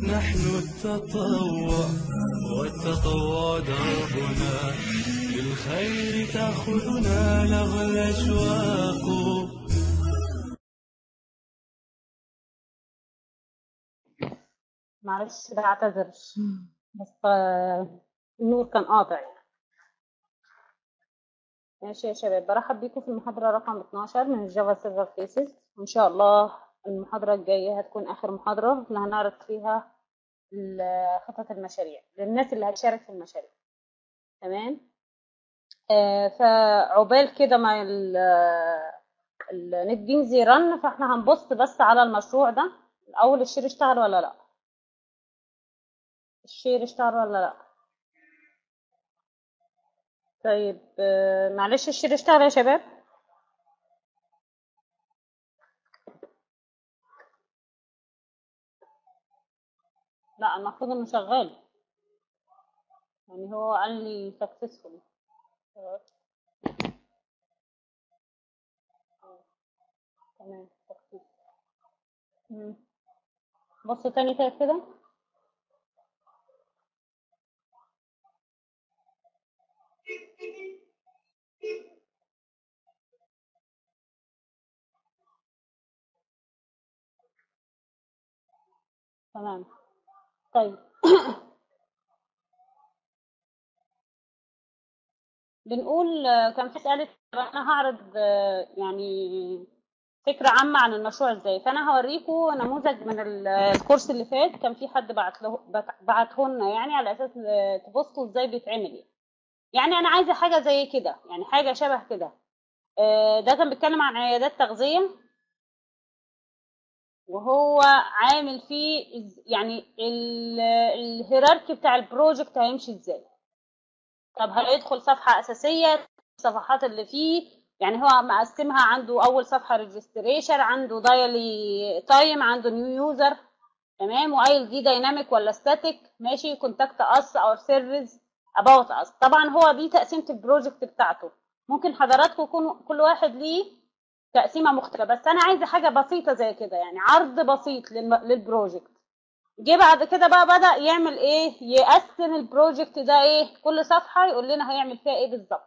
نحن التطوع والتطوع دربنا للخير تأخذنا لغى الأشواق معلش بعتذر بس آه، النور كان قاطع يعني. ماشي يا شباب برحب بيكم في المحاضرة رقم 12 من الجافا سيرفر فيسز وإن شاء الله المحاضرة الجاية هتكون آخر محاضرة اللي هنعرض فيها ال- خطط المشاريع للناس اللي هتشارك في المشاريع تمام آه فعقبال كده ما ال- النت بينز يرن فاحنا هنبص بس على المشروع ده الأول الشير اشتغل ولا لأ الشير اشتغل ولا لأ طيب آه، معلش الشير اشتغل يا شباب لا المفروض انه شغال يعني هو قال لي successful تمام success. مم. بص تاني كده كده تمام طيب بنقول آه، كان في سؤال طب انا هعرض آه، يعني فكرة عامة عن المشروع ازاي فانا هوريكم نموذج من ال- الكورس اللي فات كان في حد بعت له بت- بعته لنا يعني على اساس آه، تبصوا ازاي بيتعمل يعني. يعني انا عايزة حاجة زي كده يعني حاجة شبه كده آه، ده كان بيتكلم عن عيادات تغذية وهو عامل فيه إز- يعني ال- الهيراركي بتاع البروجكت هيمشي ازاي طب هيدخل صفحة أساسية الصفحات اللي فيه يعني هو مقسمها عنده أول صفحة ريجستريشن عنده دايلي تايم عنده نيو يوزر تمام وقايل دي دايناميك ولا ستاتيك ماشي كونتاكت اس اور سيرفيس اباوت اس طبعا هو دي تقسيمة البروجكت بتاعته ممكن حضراتكم يكون كل واحد ليه تقسيمة مختلفة بس أنا عايزة حاجة بسيطة زي كده يعني عرض بسيط للم- للبروجكت جه بعد كده بقى بدأ يعمل ايه يقسم البروجكت ده ايه كل صفحة يقول لنا هيعمل فيها ايه بالظبط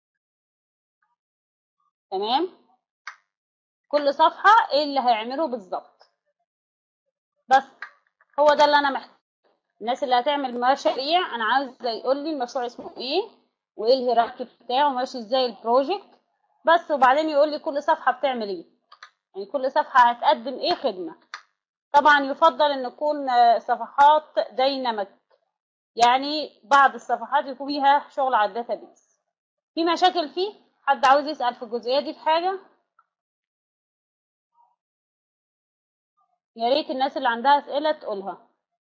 تمام كل صفحة ايه اللي هيعمله بالظبط بس هو ده اللي انا محتاج الناس اللي هتعمل مشاريع انا عاوزه يقول لي المشروع اسمه ايه وايه الهيراركي بتاعه ماشي ازاي البروجكت بس وبعدين يقول لي كل صفحة بتعمل ايه يعني كل صفحة هتقدم ايه خدمة طبعا يفضل ان تكون آه، صفحات دايناميك يعني بعض الصفحات يكون فيها شغل على الداتابيس في مشاكل فيه حد عاوز يسأل في الجزئية دي في حاجة يا ريت الناس اللي عندها أسئلة تقولها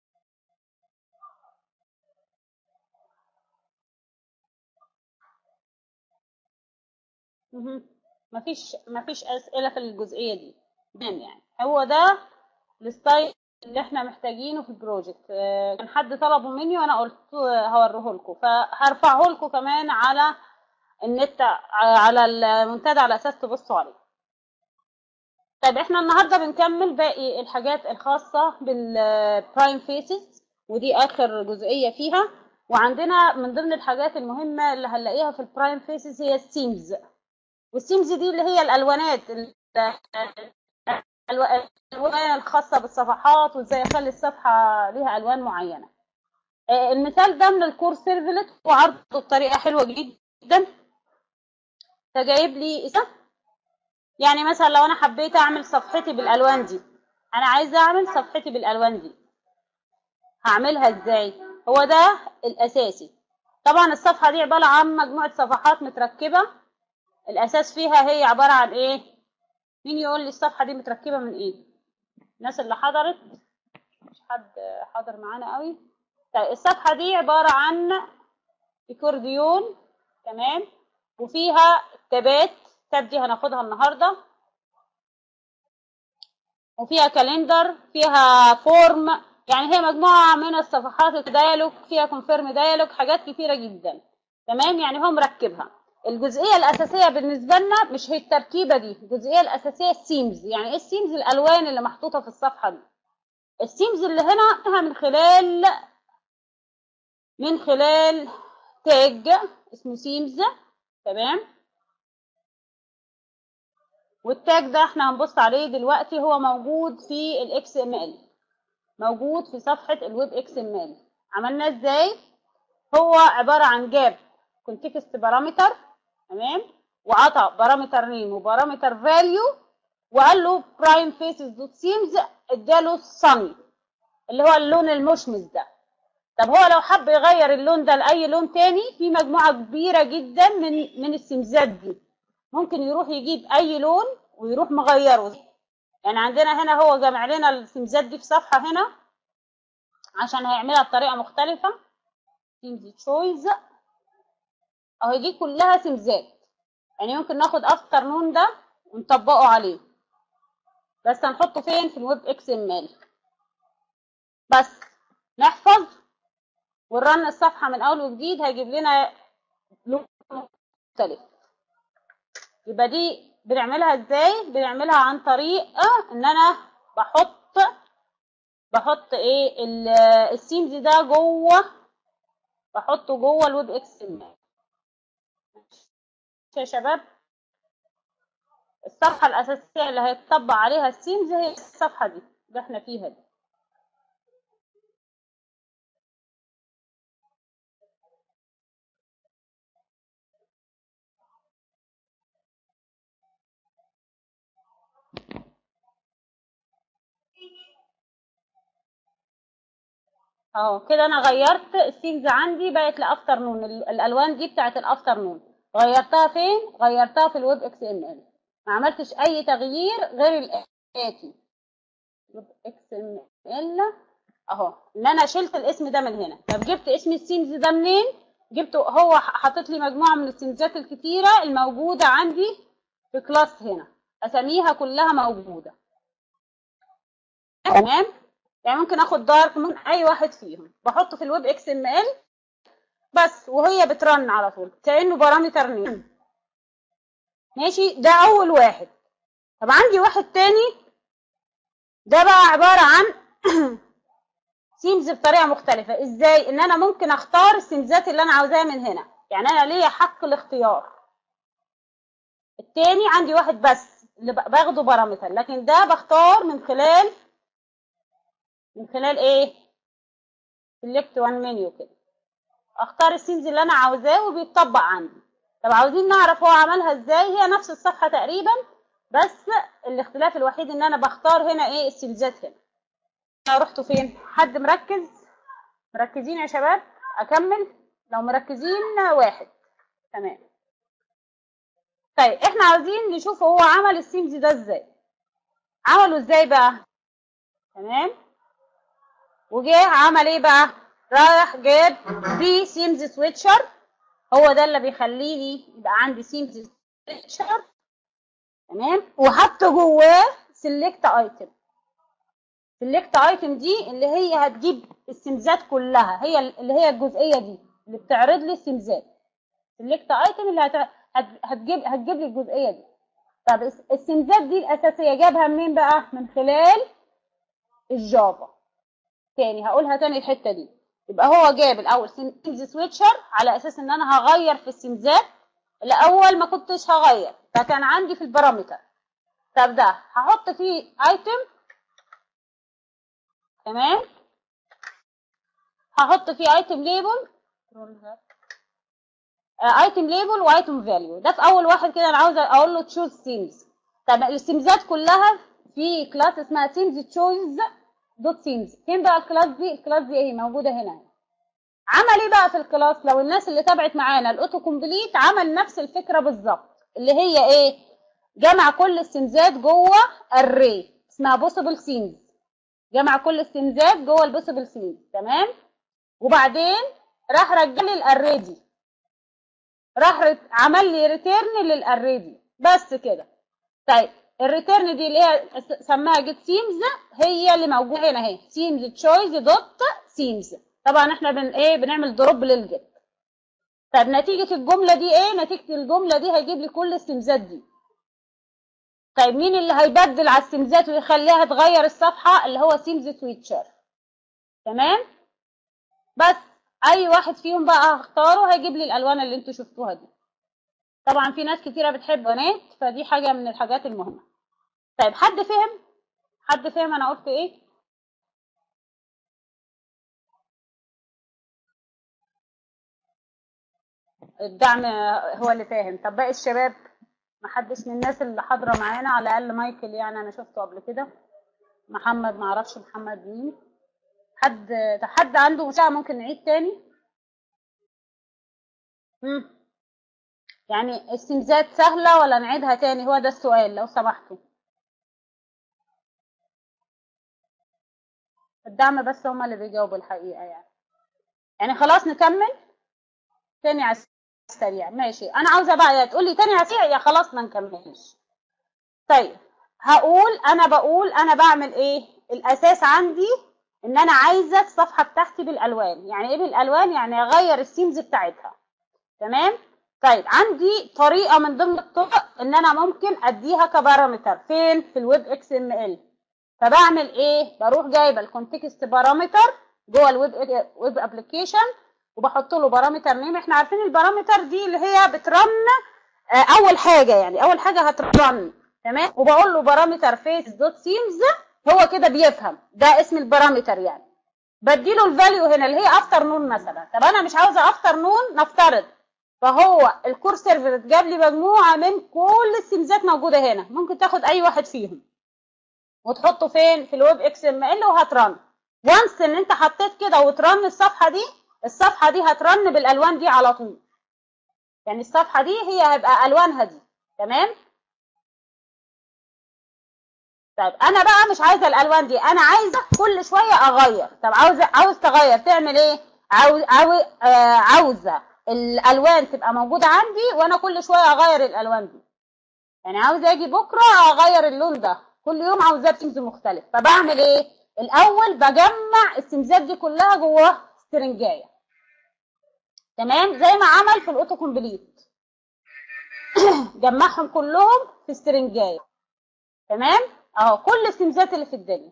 مهم. مفيش مفيش أسئلة في الجزئية دي تمام يعني هو ده الستايل اللي احنا محتاجينه في البروجكت آه، كان حد طلبه مني وانا قلت هوريه لكم فهرفعه لكم كمان على النت ع- على المنتدى على اساس تبصوا عليه طيب احنا النهارده بنكمل باقي الحاجات الخاصه بالبرايم فيسز ودي اخر جزئيه فيها وعندنا من ضمن الحاجات المهمه اللي هنلاقيها في البرايم فيسز هي السيمز والسيمز دي اللي هي الالوانات ال- الألو- الالوان الخاصه بالصفحات وازاي اخلي الصفحه ليها الوان معينه آه، المثال ده من الكور سيرفلت وعرضه بطريقه حلوه جدا فجايب لي اسم يعني مثلا لو انا حبيت اعمل صفحتي بالالوان دي انا عايزه اعمل صفحتي بالالوان دي هعملها ازاي هو ده الاساسي طبعا الصفحه دي عباره عن مجموعه صفحات متركبه الاساس فيها هي عباره عن ايه مين يقول لي الصفحه دي متركبه من ايه الناس اللي حضرت مش حد حاضر معانا قوي طيب الصفحه دي عباره عن اكورديون تمام وفيها تابات تاب دي هناخدها النهارده وفيها كالندر فيها فورم يعني هي مجموعة من الصفحات الديالوج فيها كونفيرم ديالوج حاجات كتيرة جدا تمام يعني هو مركبها الجزئية الأساسية بالنسبة لنا مش هي التركيبة دي الجزئية الأساسية السيمز يعني إيه السيمز الألوان اللي محطوطة في الصفحة دي السيمز اللي هنا من خلال من خلال تاج اسمه سيمز تمام والتاج ده احنا هنبص عليه دلوقتي هو موجود في الاكس ام ال موجود في صفحة الويب اكس ام ال عملناه ازاي هو عبارة عن جاب كونتكست بارامتر تمام وعطى بارامتر نيم وبارامتر فاليو وقال له برايم فيسز دوت سيمز اداله صني اللي هو اللون المشمس ده طب هو لو حب يغير اللون ده لاي لون تاني في مجموعه كبيره جدا من من السمزات دي ممكن يروح يجيب اي لون ويروح مغيره يعني عندنا هنا هو جمع لنا السمزات دي في صفحه هنا عشان هيعملها بطريقه مختلفه سيمز تشويز اهو دي كلها سمزات يعني ممكن ناخد افتر نون ده ونطبقه عليه بس هنحطه فين في الويب اكس ام ال بس نحفظ ونرن الصفحة من أول وجديد هيجيب لنا لون مختلف يبقى دي بنعملها ازاي بنعملها عن طريق ان انا بحط بحط ايه السيمز ده جوه بحطه جوه الويب اكس ام يا شباب الصفحة الأساسية اللي هيتطبق عليها السيمز هي الصفحة دي اللي احنا فيها دي اهو كده انا غيرت السيمز عندي بقت لافترنون الالوان دي بتاعت الافترنون غيرتها فين غيرتها في الويب اكس ام ال ما عملتش اي تغيير غير الاتي ويب اكس ام ال اهو ان انا شلت الاسم ده من هنا طب جبت اسم السيمز ده منين جبته هو حاطط لي مجموعه من السيمزات الكتيره الموجوده عندي في كلاس هنا اساميها كلها موجوده تمام يعني ممكن اخد دارك من اي واحد فيهم بحطه في الويب اكس ام ال بس وهي بترن على طول كانه بارامتر نيم ماشي ده اول واحد طب عندي واحد تاني ده بقى عباره عن سيمز بطريقه مختلفه ازاي ان انا ممكن اختار السيمزات اللي انا عاوزاها من هنا يعني انا ليا حق الاختيار التاني عندي واحد بس اللي باخده بارامتر لكن ده بختار من خلال من خلال ايه سيلكت وان منيو كده اختار السيمز اللي انا عاوزاه وبيتطبق عندي طب عاوزين نعرف هو عملها ازاي هي نفس الصفحه تقريبا بس الاختلاف الوحيد ان انا بختار هنا ايه السيمزات هنا انا رحت فين حد مركز مركزين يا شباب اكمل لو مركزين واحد تمام طيب احنا عاوزين نشوف هو عمل السيمز ده ازاي عمله ازاي بقى تمام وجه عمل ايه بقى رايح جاب في سيمز سويتشر هو ده اللي بيخليني يبقى عندي سيمز سويتشر تمام وحط جواه سيلكت ايتم سيلكت ايتم دي اللي هي هتجيب السيمزات كلها هي اللي هي الجزئيه دي اللي بتعرض لي السيمزات سيلكت ايتم اللي هت... هت... هتجيب هتجيب لي الجزئيه دي طب السيمزات دي الاساسيه جابها منين بقى من خلال الجافا تاني هقولها تاني الحته دي يبقى هو جاب الاول سيمز سويتشر على اساس ان انا هغير في السيمزات الاول ما كنتش هغير ده كان عندي في البارامتر طب ده هحط فيه ايتم تمام هحط فيه ايتم ليبل ايتم ليبل وايتم فاليو ده في اول واحد كده انا عاوزه اقول له تشوز سيمز طب السيمزات كلها في كلاس اسمها سيمز تشوز دوت سيمز فين بقى الكلاس دي الكلاس دي ايه موجوده هنا عمل ايه بقى في الكلاس لو الناس اللي تابعت معانا الاوتو كومبليت عمل نفس الفكره بالظبط اللي هي ايه جمع كل السيمزات جوه الري اسمها بوسيبل سيمز جمع كل السيمزات جوه البوسيبل سيمز تمام وبعدين راح رجع لي الاري دي راح رت... عمل لي ريتيرن للاري دي بس كده طيب الريتيرن دي اللي هي سماها جيت سيمز هي اللي موجوده هنا اهي سيمز تشويز دوت سيمز طبعا احنا بن ايه بنعمل دروب للجيت طب نتيجه الجمله دي ايه نتيجه الجمله دي هيجيب لي كل السيمزات دي طيب مين اللي هيبدل على السيمزات ويخليها تغير الصفحة اللي هو سيمز سويتشر تمام بس اي واحد فيهم بقى هختاره هيجيب لي الالوان اللي انتوا شفتوها دي طبعا في ناس كتيرة بتحب بنات فدي حاجة من الحاجات المهمة طيب حد فهم حد فهم انا قلت ايه الدعم هو اللي فاهم طب باقي الشباب محدش من الناس اللي حاضره معانا على الاقل مايكل يعني انا شفته قبل كده محمد معرفش محمد مين حد حد عنده مشاعر ممكن نعيد تاني مم. يعني السمزات سهله ولا نعيدها تاني هو ده السؤال لو سمحتوا الدعم بس هما اللي بيجاوبوا الحقيقه يعني يعني خلاص نكمل تاني على السريع ماشي انا عاوزه بقى يا تقول لي تاني على السريع يا خلاص ما نكملش طيب هقول انا بقول انا بعمل ايه الاساس عندي ان انا عايزه الصفحه بتاعتي بالالوان يعني ايه بالالوان يعني اغير السيمز بتاعتها تمام طيب عندي طريقه من ضمن الطرق ان انا ممكن اديها كبارامتر فين في الويب اكس ام ال فبعمل ايه بروح جايبه الكونتكست بارامتر جوه الويب ويب ابلكيشن وبحط له بارامتر نيم احنا عارفين البارامتر دي اللي هي بترن آه اول حاجه يعني اول حاجه هترن تمام وبقول له بارامتر فيس دوت سيمز هو كده بيفهم ده اسم البارامتر يعني بديله الفاليو هنا اللي هي افتر نون مثلا طب انا مش عاوزه افتر نون نفترض فهو الكور سيرفر جاب لي مجموعه من كل السيمزات موجوده هنا ممكن تاخد اي واحد فيهم وتحطه فين في الويب اكس ام ال وهترن وانس ان انت حطيت كده وترن الصفحه دي الصفحه دي هترن بالالوان دي على طول يعني الصفحه دي هي هيبقى الوانها دي تمام طيب انا بقى مش عايزه الالوان دي انا عايزه كل شويه اغير طب عاوزه عاوز تغير تعمل ايه عاوز عاوز آه عاوزه الالوان تبقى موجوده عندي وانا كل شويه اغير الالوان دي يعني عاوزه اجي بكره اغير اللون ده كل يوم عاوزاه بسمز مختلف فبعمل ايه الاول بجمع السمزات دي كلها جوه سترنجايه تمام زي ما عمل في الاوتو كومبليت جمعهم كلهم في سترنجايه تمام اهو كل السمزات اللي في الدنيا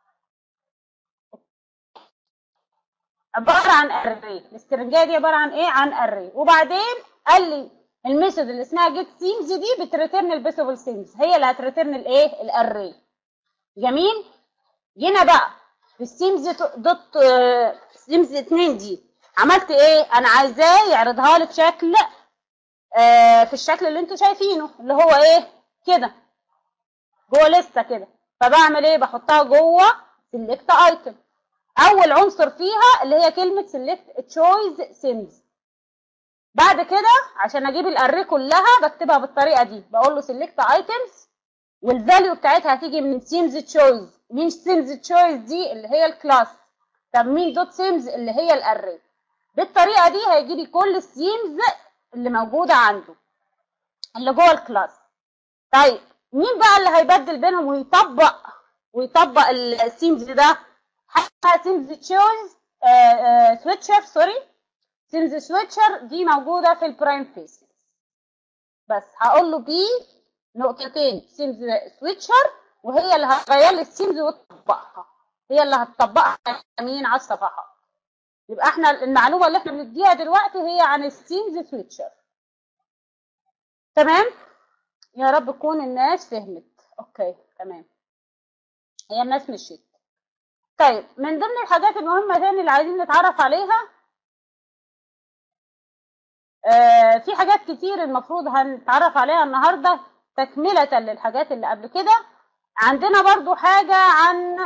عباره عن اري الاسترنجايه دي عباره عن ايه عن اري وبعدين قال لي الميثود اللي اسمها جيت سيمز دي بتريترن البيسبل سيمز هي اللي هتريترن الايه الاري جميل جينا بقى في السيمز دوت سيمز 2 دي عملت ايه انا عايزاه يعرضها لي بشكل آه في الشكل اللي انتوا شايفينه اللي هو ايه كده جوه لسه كده فبعمل ايه بحطها جوه سيلكت ايتم اول عنصر فيها اللي هي كلمه سيلكت تشويز سيمز بعد كده عشان اجيب الاري كلها بكتبها بالطريقه دي بقول له سيلكت ايتمز والفاليو بتاعتها هتيجي من سيمز تشويز مين سيمز تشويز دي اللي هي الكلاس طب مين دوت سيمز اللي هي الاري بالطريقه دي هيجي لي كل السيمز اللي موجوده عنده اللي جوه الكلاس طيب مين بقى اللي هيبدل بينهم ويطبق ويطبق السيمز ده حاجه سيمز تشويز سويتشر سوري سيمز سويتشر دي موجوده في البرايم فيس بس هقول له بي نقطتين سيمز سويتشر وهي اللي هتغير لي السيمز وتطبقها هي اللي هتطبقها يمين على الصفحات يبقى احنا المعلومه اللي احنا بنديها دلوقتي هي عن السيمز سويتشر تمام يا رب تكون الناس فهمت اوكي تمام هي الناس مشيت طيب من ضمن الحاجات المهمه تاني اللي عايزين نتعرف عليها آه في حاجات كتير المفروض هنتعرف عليها النهارده تكمله للحاجات اللي قبل كده عندنا برضو حاجه عن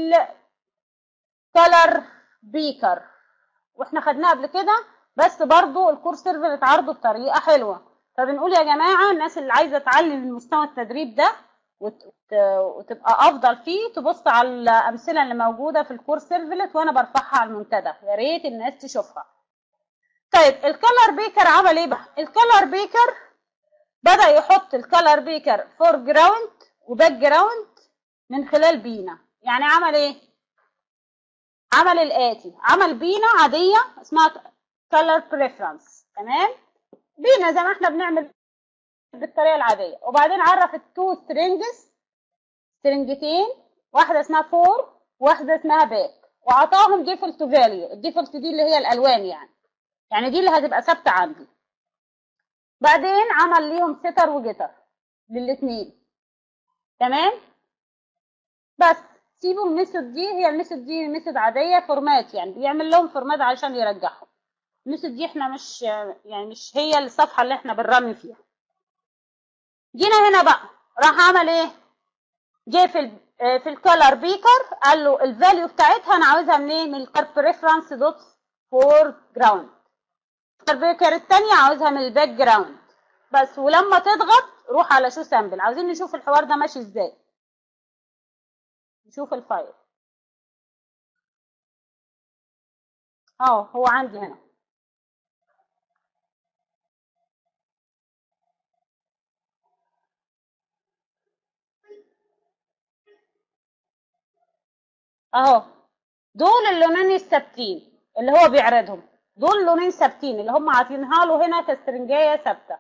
الكولر بيكر واحنا خدناه قبل كده بس برضو الكورس سيرفر اتعرضوا بطريقه حلوه فبنقول يا جماعه الناس اللي عايزه تعلي من مستوى التدريب ده وتبقى افضل فيه تبص على الامثله اللي موجوده في الكورس سيرفلت وانا برفعها على المنتدى يا ريت الناس تشوفها طيب الكلر بيكر عمل ايه بقى الكلر بيكر بدا يحط الكلر بيكر فور جراوند وباك جراوند من خلال بينا يعني عمل ايه عمل الاتي عمل بينا عاديه اسمها كلر بريفرنس تمام بينا زي ما احنا بنعمل بالطريقه العاديه وبعدين عرف التو سترينجز سترينجتين واحده اسمها فور واحده اسمها باك وعطاهم ديفولت فاليو الديفولت دي اللي هي الالوان يعني يعني دي اللي هتبقى ثابته عندي بعدين عمل ليهم ستر وجتر للاثنين تمام بس سيبوا الميثود دي هي الميثود دي ميثود عاديه فورمات يعني بيعمل لهم فورمات عشان يرجعهم الميثود دي احنا مش يعني مش هي الصفحه اللي احنا بنرمي فيها جينا هنا بقى راح عمل ايه جه في ال في الكولر بيكر قال له الفاليو بتاعتها انا عاوزها منين من الكارب ريفرنس دوت فور جراوند البيكر الثانيه عاوزها من الباك جراوند بس ولما تضغط روح على شو سامبل عاوزين نشوف الحوار ده ماشي ازاي نشوف الفايل اه هو عندي هنا اهو دول اللونين الثابتين اللي هو بيعرضهم دول لونين ثابتين اللي هم عاطينها له هنا كسترنجايه ثابته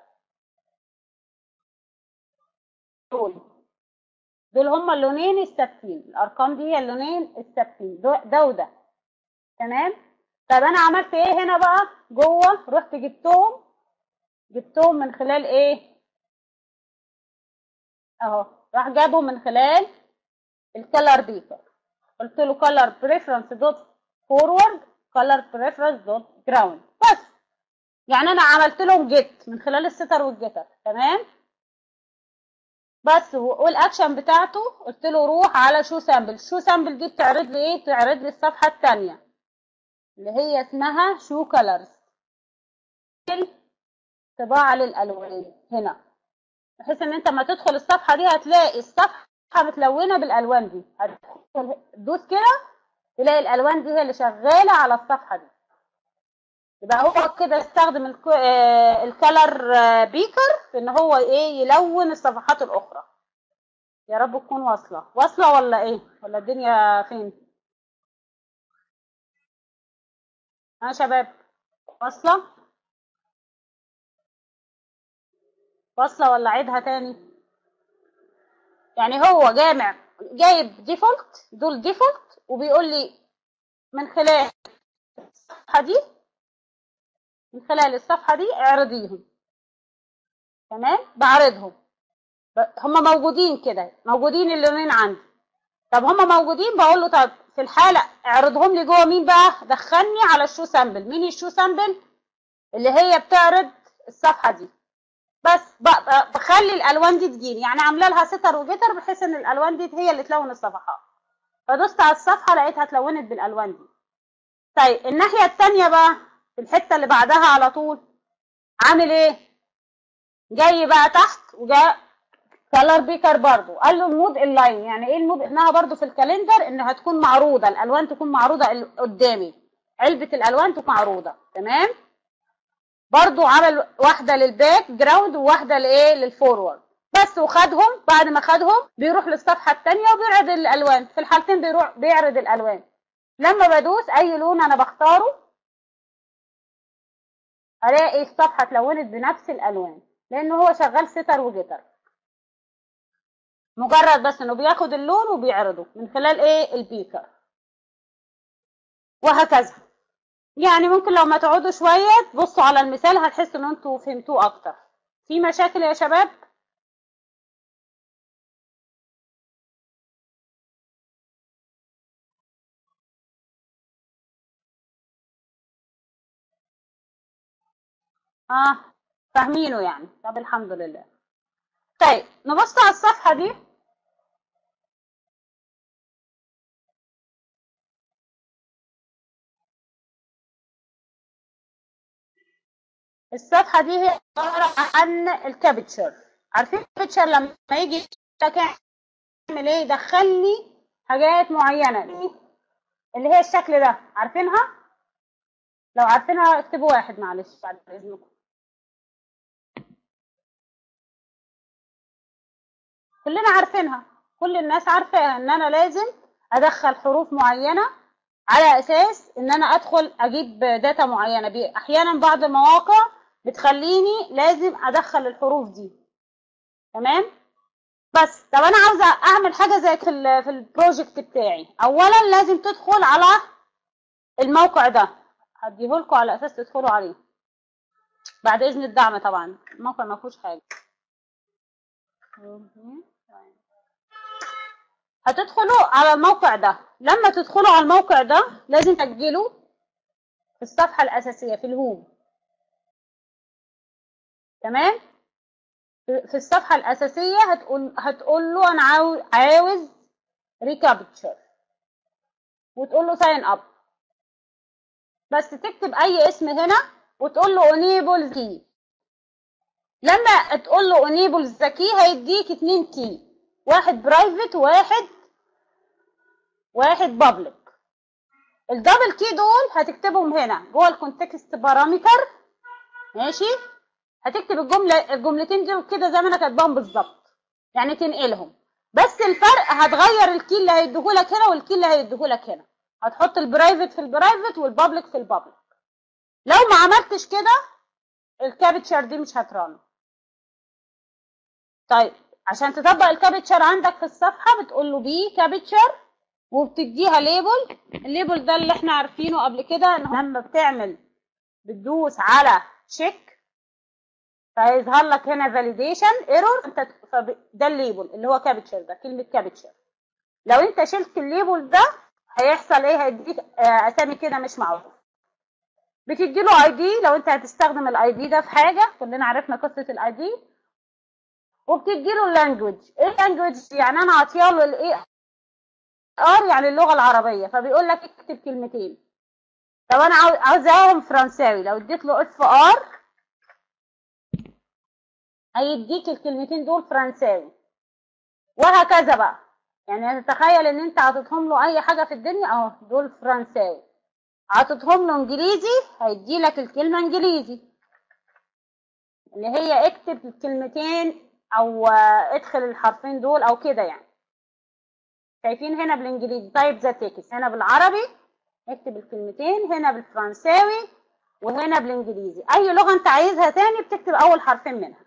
دول دول هم اللونين الثابتين الارقام دي هي اللونين الثابتين ده وده تمام طب انا عملت ايه هنا بقى جوه رحت جبتهم جبتهم من خلال ايه اهو راح جابهم من خلال الكلر بيكر قلت له color preference dot forward color preference dot ground بس يعني انا عملت لهم جيت من خلال الستر والجيتر تمام بس والاكشن بتاعته قلت له روح على شو سامبل شو سامبل دي بتعرض لي ايه تعرض لي الصفحه الثانيه اللي هي اسمها شو كلرز طباعه للالوان هنا بحيث ان انت لما تدخل الصفحه دي هتلاقي الصفحه متلونه بالالوان دي تدوس كده تلاقي الالوان دي هي اللي شغاله على الصفحه دي يبقى هو كده استخدم الكلر بيكر في ان هو ايه يلون الصفحات الاخرى يا رب تكون واصله واصله ولا ايه ولا الدنيا فين ها شباب واصله واصله ولا عيدها تاني يعني هو جامع جايب ديفولت دول ديفولت وبيقول لي من خلال الصفحه دي من خلال الصفحه دي اعرضيهم تمام بعرضهم هم موجودين كده موجودين اللونين عندي طب هم موجودين بقول له طب في الحاله اعرضهم لي جوه مين بقى دخلني على الشو سامبل مين الشو سامبل اللي هي بتعرض الصفحه دي بس بخلي الالوان دي تجيني يعني عامله لها ستر وجتر بحيث ان الالوان دي هي اللي تلون الصفحات فدوست على الصفحه لقيتها اتلونت بالالوان دي طيب الناحيه الثانيه بقى في الحته اللي بعدها على طول عامل ايه جاي بقى تحت وجاء كلر بيكر برضو قال له المود اللاين يعني ايه المود انها برضو في الكالندر انها تكون معروضه الالوان تكون معروضه قدامي علبه الالوان تكون معروضه تمام برضو عمل واحدة للباك جراوند وواحدة لايه للفورورد بس وخدهم بعد ما خدهم بيروح للصفحة التانية وبيعرض الألوان في الحالتين بيروح بيعرض الألوان لما بدوس أي لون أنا بختاره ألاقي الصفحة اتلونت بنفس الألوان لأنه هو شغال ستر وجتر مجرد بس إنه بياخد اللون وبيعرضه من خلال إيه البيكر وهكذا يعني ممكن لو ما تقعدوا شوية تبصوا على المثال هتحسوا ان انتوا فهمتوه اكتر في مشاكل يا شباب اه فاهمينه يعني طب الحمد لله طيب نبص على الصفحة دي الصفحة دي هي عبارة عن الكابتشر عارفين الكابتشر لما يجي يعمل ايه يدخل لي حاجات معينة اللي هي الشكل ده عارفينها لو عارفينها اكتبوا واحد معلش بعد اذنكم كلنا عارفينها كل الناس عارفاها ان انا لازم ادخل حروف معينة على اساس ان انا ادخل اجيب داتا معينة احيانا بعض المواقع بتخليني لازم ادخل الحروف دي تمام بس طب انا عاوزه اعمل حاجه زي في ال في البروجكت بتاعي اولا لازم تدخل على الموقع ده هديهولكوا على اساس تدخلوا عليه بعد اذن الدعم طبعا الموقع ما فيهوش حاجه هتدخلوا على الموقع ده لما تدخلوا على الموقع ده لازم تسجلوا في الصفحه الاساسيه في الهوم تمام في الصفحه الاساسيه هتقول هتقول له انا عاوز عاوز ريكابتشر وتقول له ساين اب بس تكتب اي اسم هنا وتقول له انيبل كي لما تقول له انيبل ذا كي هيديك اتنين كي واحد برايفت وواحد واحد بابليك الدبل كي دول هتكتبهم هنا جوه الكونتكست بارامتر ماشي هتكتب الجمله الجملتين دول كده زي ما انا كاتباهم بالظبط يعني تنقلهم بس الفرق هتغير الكي اللي هيديهولك هنا والكي اللي هيديهولك هنا هتحط البرايفت في البرايفت والبابليك في البابليك لو ما عملتش كده الكابتشر دي مش هترن طيب عشان تطبق الكابتشر عندك في الصفحه بتقول له بي كابتشر وبتديها ليبل الليبل ده اللي احنا عارفينه قبل كده ان لما بتعمل بتدوس على تشيك فهيظهر لك هنا فاليديشن ايرور انت ده الليبل اللي هو كابتشر ده كلمه كابتشر لو انت شلت الليبل ده هيحصل ايه هيديك اسامي كده مش معروفه بتدي له اي دي لو انت هتستخدم الاي دي ده في حاجه كلنا عرفنا قصه الاي دي وبتدي له اللانجوج ايه اللانجوج يعني انا عاطيه له الاي ار يعني اللغه العربيه فبيقول لك اكتب كلمتين طب انا عاوزاهم فرنساوي لو اديت له اف ار هيديك الكلمتين دول فرنساوي وهكذا بقى يعني تتخيل ان انت عطيتهم له اي حاجه في الدنيا اهو دول فرنساوي عطيتهم له انجليزي هيدي لك الكلمه انجليزي اللي هي اكتب الكلمتين او ادخل الحرفين دول او كده يعني شايفين هنا بالانجليزي تايب ذا تكست هنا بالعربي اكتب الكلمتين هنا بالفرنساوي وهنا بالانجليزي اي لغه انت عايزها تاني بتكتب اول حرفين منها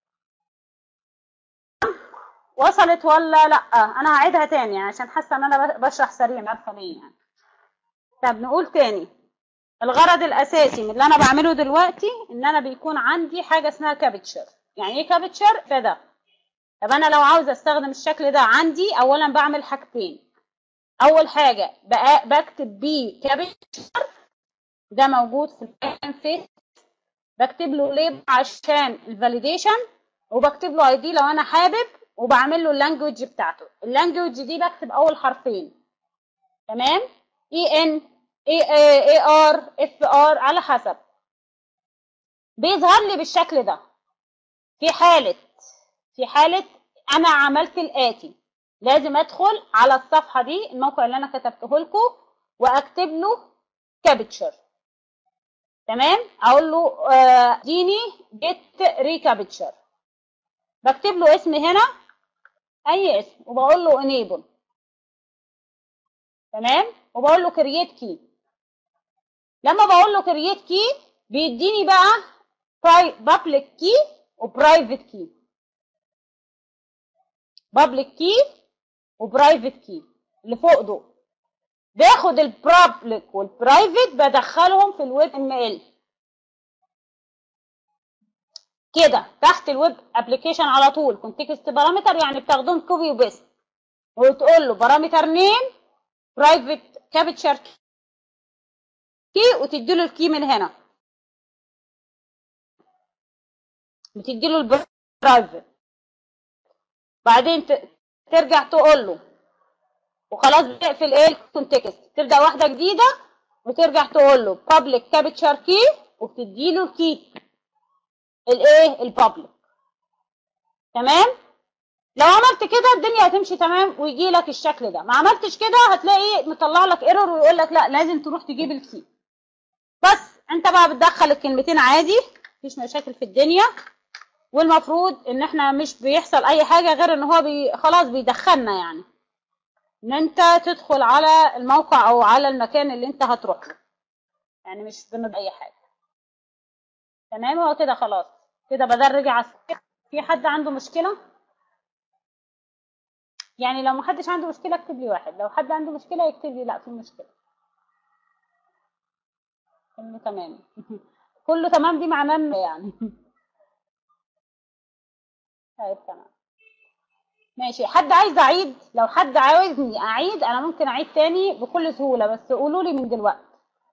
وصلت ولا لا انا هعيدها تاني عشان حاسه ان انا بشرح سريع مش عارفه ليه يعني طب نقول تاني الغرض الاساسي من اللي انا بعمله دلوقتي ان انا بيكون عندي حاجه اسمها كابتشر يعني ايه كابتشر فده طب انا لو عاوزه استخدم الشكل ده عندي اولا بعمل حاجتين اول حاجه بكتب بيه كابتشر ده موجود في الباين فيس بكتب له ليبل عشان الفاليديشن وبكتب له اي دي لو انا حابب وبعمل له اللانجوج بتاعته اللانجوج دي بكتب اول حرفين تمام اي ان اي اي ار اف ار على حسب بيظهر لي بالشكل ده في حالة في حالة انا عملت الاتي لازم ادخل على الصفحة دي الموقع اللي انا كتبته لكم واكتب له كابتشر تمام اقول له اديني جيت ريكابتشر بكتب له اسم هنا اي اسم وبقول له enable تمام وبقول له create key لما بقول له create key بيديني بقى public key و private key public key و private key اللي فوق دول باخد البابليك والبرايفت بدخلهم في الويب ام ال كده تحت الويب ابلكيشن على طول كونتكست بارامتر يعني بتاخدهم كوبي وبيست وتقول له بارامتر نيم برايفت كابتشر كي وتدي له الكي من هنا بتدي له البرايفت بعدين ترجع تقول له وخلاص بتقفل ايه الكونتكست تبدا واحده جديده وترجع تقول له public capture key وبتدي له الكي الايه البابليك تمام لو عملت كده الدنيا هتمشي تمام ويجي لك الشكل ده ما عملتش كده هتلاقي مطلع لك ايرور ويقول لك لا لازم تروح تجيب الكي بس انت بقى بتدخل الكلمتين عادي مفيش مشاكل في الدنيا والمفروض ان احنا مش بيحصل اي حاجه غير ان هو بي خلاص بيدخلنا يعني ان انت تدخل على الموقع او على المكان اللي انت هتروح له يعني مش بنض اي حاجه تمام هو كده خلاص كده بدل رجع في حد عنده مشكله يعني لو محدش عنده مشكله اكتب لي واحد لو حد عنده مشكله يكتب لي لا في مشكله كله تمام كله تمام دي معناه إن يعني طيب تمام ماشي حد عايز اعيد لو حد عاوزني اعيد انا ممكن اعيد تاني بكل سهوله بس قولوا لي من دلوقتي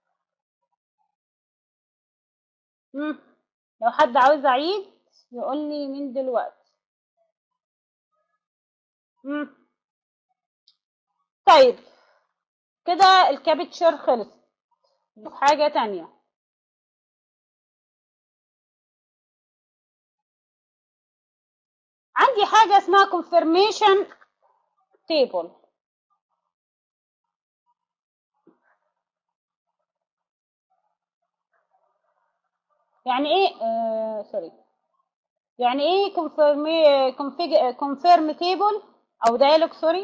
مم. لو حد عاوز اعيد يقول لي من دلوقتي مم. طيب كده الكابتشر خلص نشوف حاجة تانية عندي حاجة اسمها confirmation table يعني ايه آه سوري يعني ايه confirm config confirm table او dialog سوري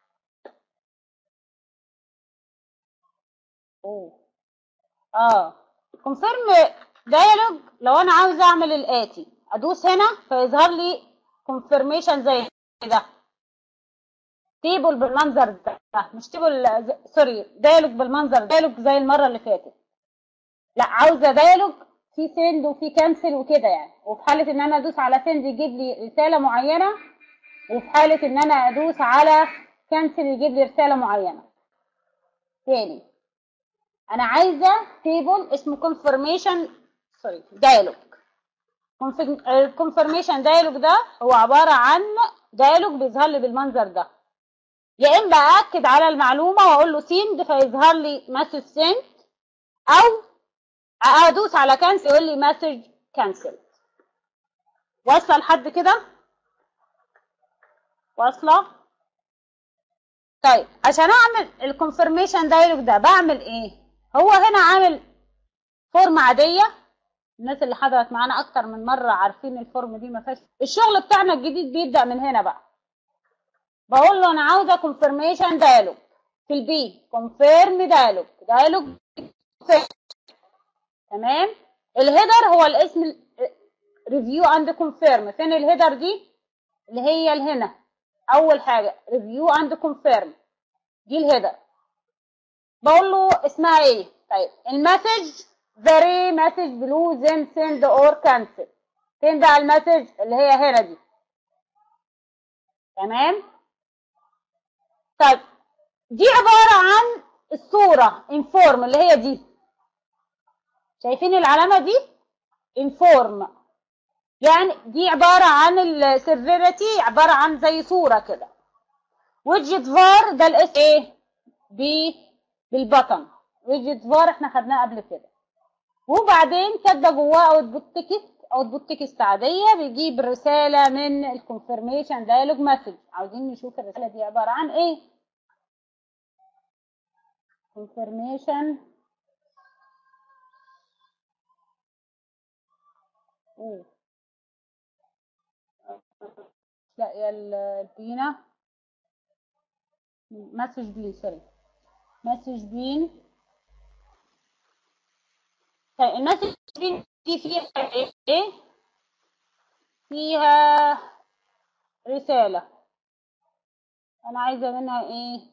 اوه اه confirm dialog لو انا عاوز اعمل الاتي ادوس هنا فيظهر لي confirmation زي ده تيبل بالمنظر ده مش تيبل سوري ديالوج بالمنظر ديالوج زي المره اللي فاتت لا عاوزه ديالوج في سند وفي كانسل وكده يعني وفي حاله ان انا ادوس على سند يجيب لي رساله معينه وفي حاله ان انا ادوس على كانسل يجيب لي رساله معينه تاني انا عايزه تيبل اسمه confirmation سوري ديالوج الكونفرميشن ديالوج ده هو عباره عن ديالوج بيظهر لي بالمنظر ده يا اما اكد على المعلومه واقول له سند فيظهر لي مسج سند او ادوس على كانسل يقول لي مسج كانسل واصله لحد كده واصله طيب عشان اعمل الكونفرميشن دايلوج ده بعمل ايه هو هنا عامل فورم عاديه الناس اللي حضرت معانا اكتر من مره عارفين الفورم دي ما فيهاش الشغل بتاعنا الجديد بيبدا من هنا بقى بقول له انا عاوزه كونفرميشن دايلوج في البي كونفيرم دايلوج دايلوج تمام الهيدر هو الاسم ريفيو اند كونفيرم فين الهيدر دي اللي هي هنا اول حاجه ريفيو اند كونفيرم دي الهيدر بقول له اسمها ايه طيب المسج very message blue then send or cancel فين بقى المسج اللي هي هنا دي تمام طيب دي عبارة عن الصورة inform اللي هي دي شايفين العلامة دي inform يعني دي عبارة عن السيفيريتي عبارة عن زي صورة كده ويدجت فار ده الاس ايه ب بالبطن ويدجت فار احنا خدناه قبل كده وبعدين كاتبه جواه اوتبوت تكست اوتبوت تكست عاديه بيجيب رساله من الكونفرميشن دايلوج مسج عاوزين نشوف الرساله دي عباره عن ايه كونفرميشن لا يا البينا مسج بين سوري مسج بين طيب المسج بين دي فيها ايه فيها رسالة انا عايزة منها ايه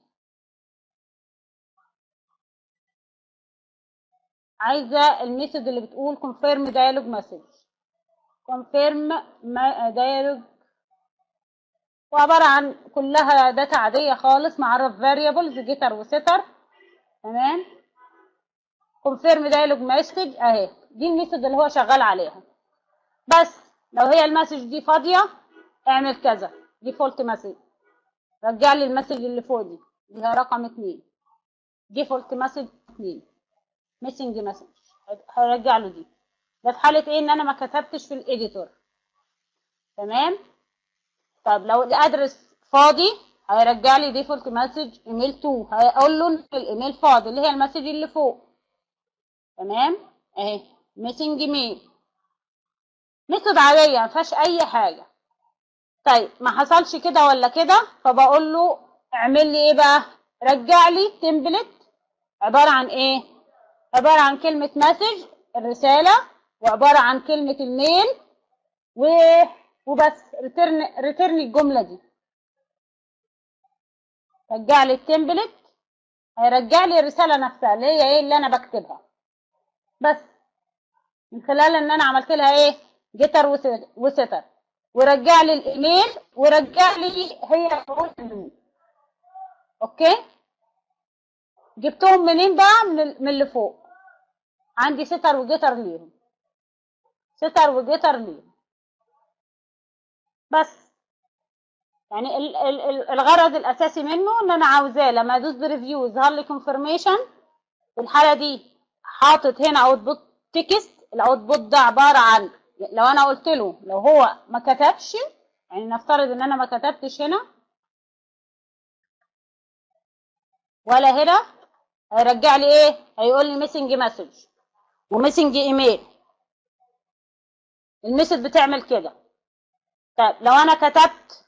عايزة الميثود اللي بتقول confirm dialog message confirm dialog وعبارة عن كلها داتا عادية خالص معرف variables جيتر وستر تمام confirm dialog message اهي دي الميثود اللي هو شغال عليها بس لو هي المسج دي فاضية اعمل كذا ديفولت مسج رجع لي المسج اللي فوق دي دي هي رقم اتنين ديفولت مسج اتنين ميسنج مسج هرجع له دي ده في حالة ايه ان انا ما كتبتش في الايديتور تمام طب لو الادرس فاضي هيرجع لي ديفولت مسج ايميل 2 هيقول له الايميل فاضي اللي هي المسج اللي فوق تمام اهي ميسنج ميل ميثود عاديه ما فيهاش اي حاجه طيب ما حصلش كده ولا كده فبقول له اعمل لي ايه بقى رجع لي تمبلت عباره عن ايه عباره عن كلمه مسج الرساله وعباره عن كلمه الميل و وبس ريترن ريترن الجمله دي رجع لي التمبلت هيرجع لي الرساله نفسها اللي هي ايه اللي انا بكتبها بس من خلال ان انا عملت لها ايه جيتر وستر ورجع لي الايميل ورجع لي هي الحروف اللي اوكي جبتهم منين بقى من ال- من اللي فوق عندي ستر وجيتر ليهم ستر وجيتر ليهم بس يعني ال- ال- ال- الغرض الاساسي منه ان انا عاوزاه لما ادوس بريفيو يظهر لي كونفirmation في الحاله دي حاطط هنا اوتبوت تكست الاوتبوت ده عباره عن لو انا قلت له لو هو ما كتبش يعني نفترض ان انا ما كتبتش هنا ولا هنا هيرجع لي ايه هيقول لي ميسنج مسج وميسنج ايميل الميسج بتعمل كده طيب لو انا كتبت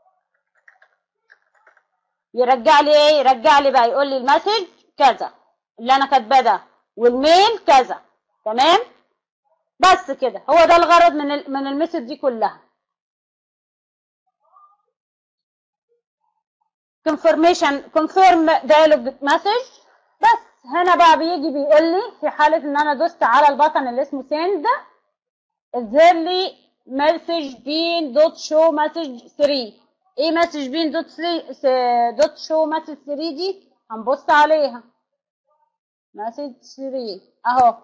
يرجع لي ايه يرجع لي بقى يقول لي المسج كذا اللي انا كاتباه ده والميل كذا تمام بس كده هو ده الغرض من ال من الميسج دي كلها confirmation confirm dialog message بس هنا بقى بيجي بيقول لي في حالة ان انا دوست على البطن اللي اسمه send اظهر لي message bean dot show message 3 ايه message bean dot 3 dot show message 3 دي هنبص عليها message 3 اهو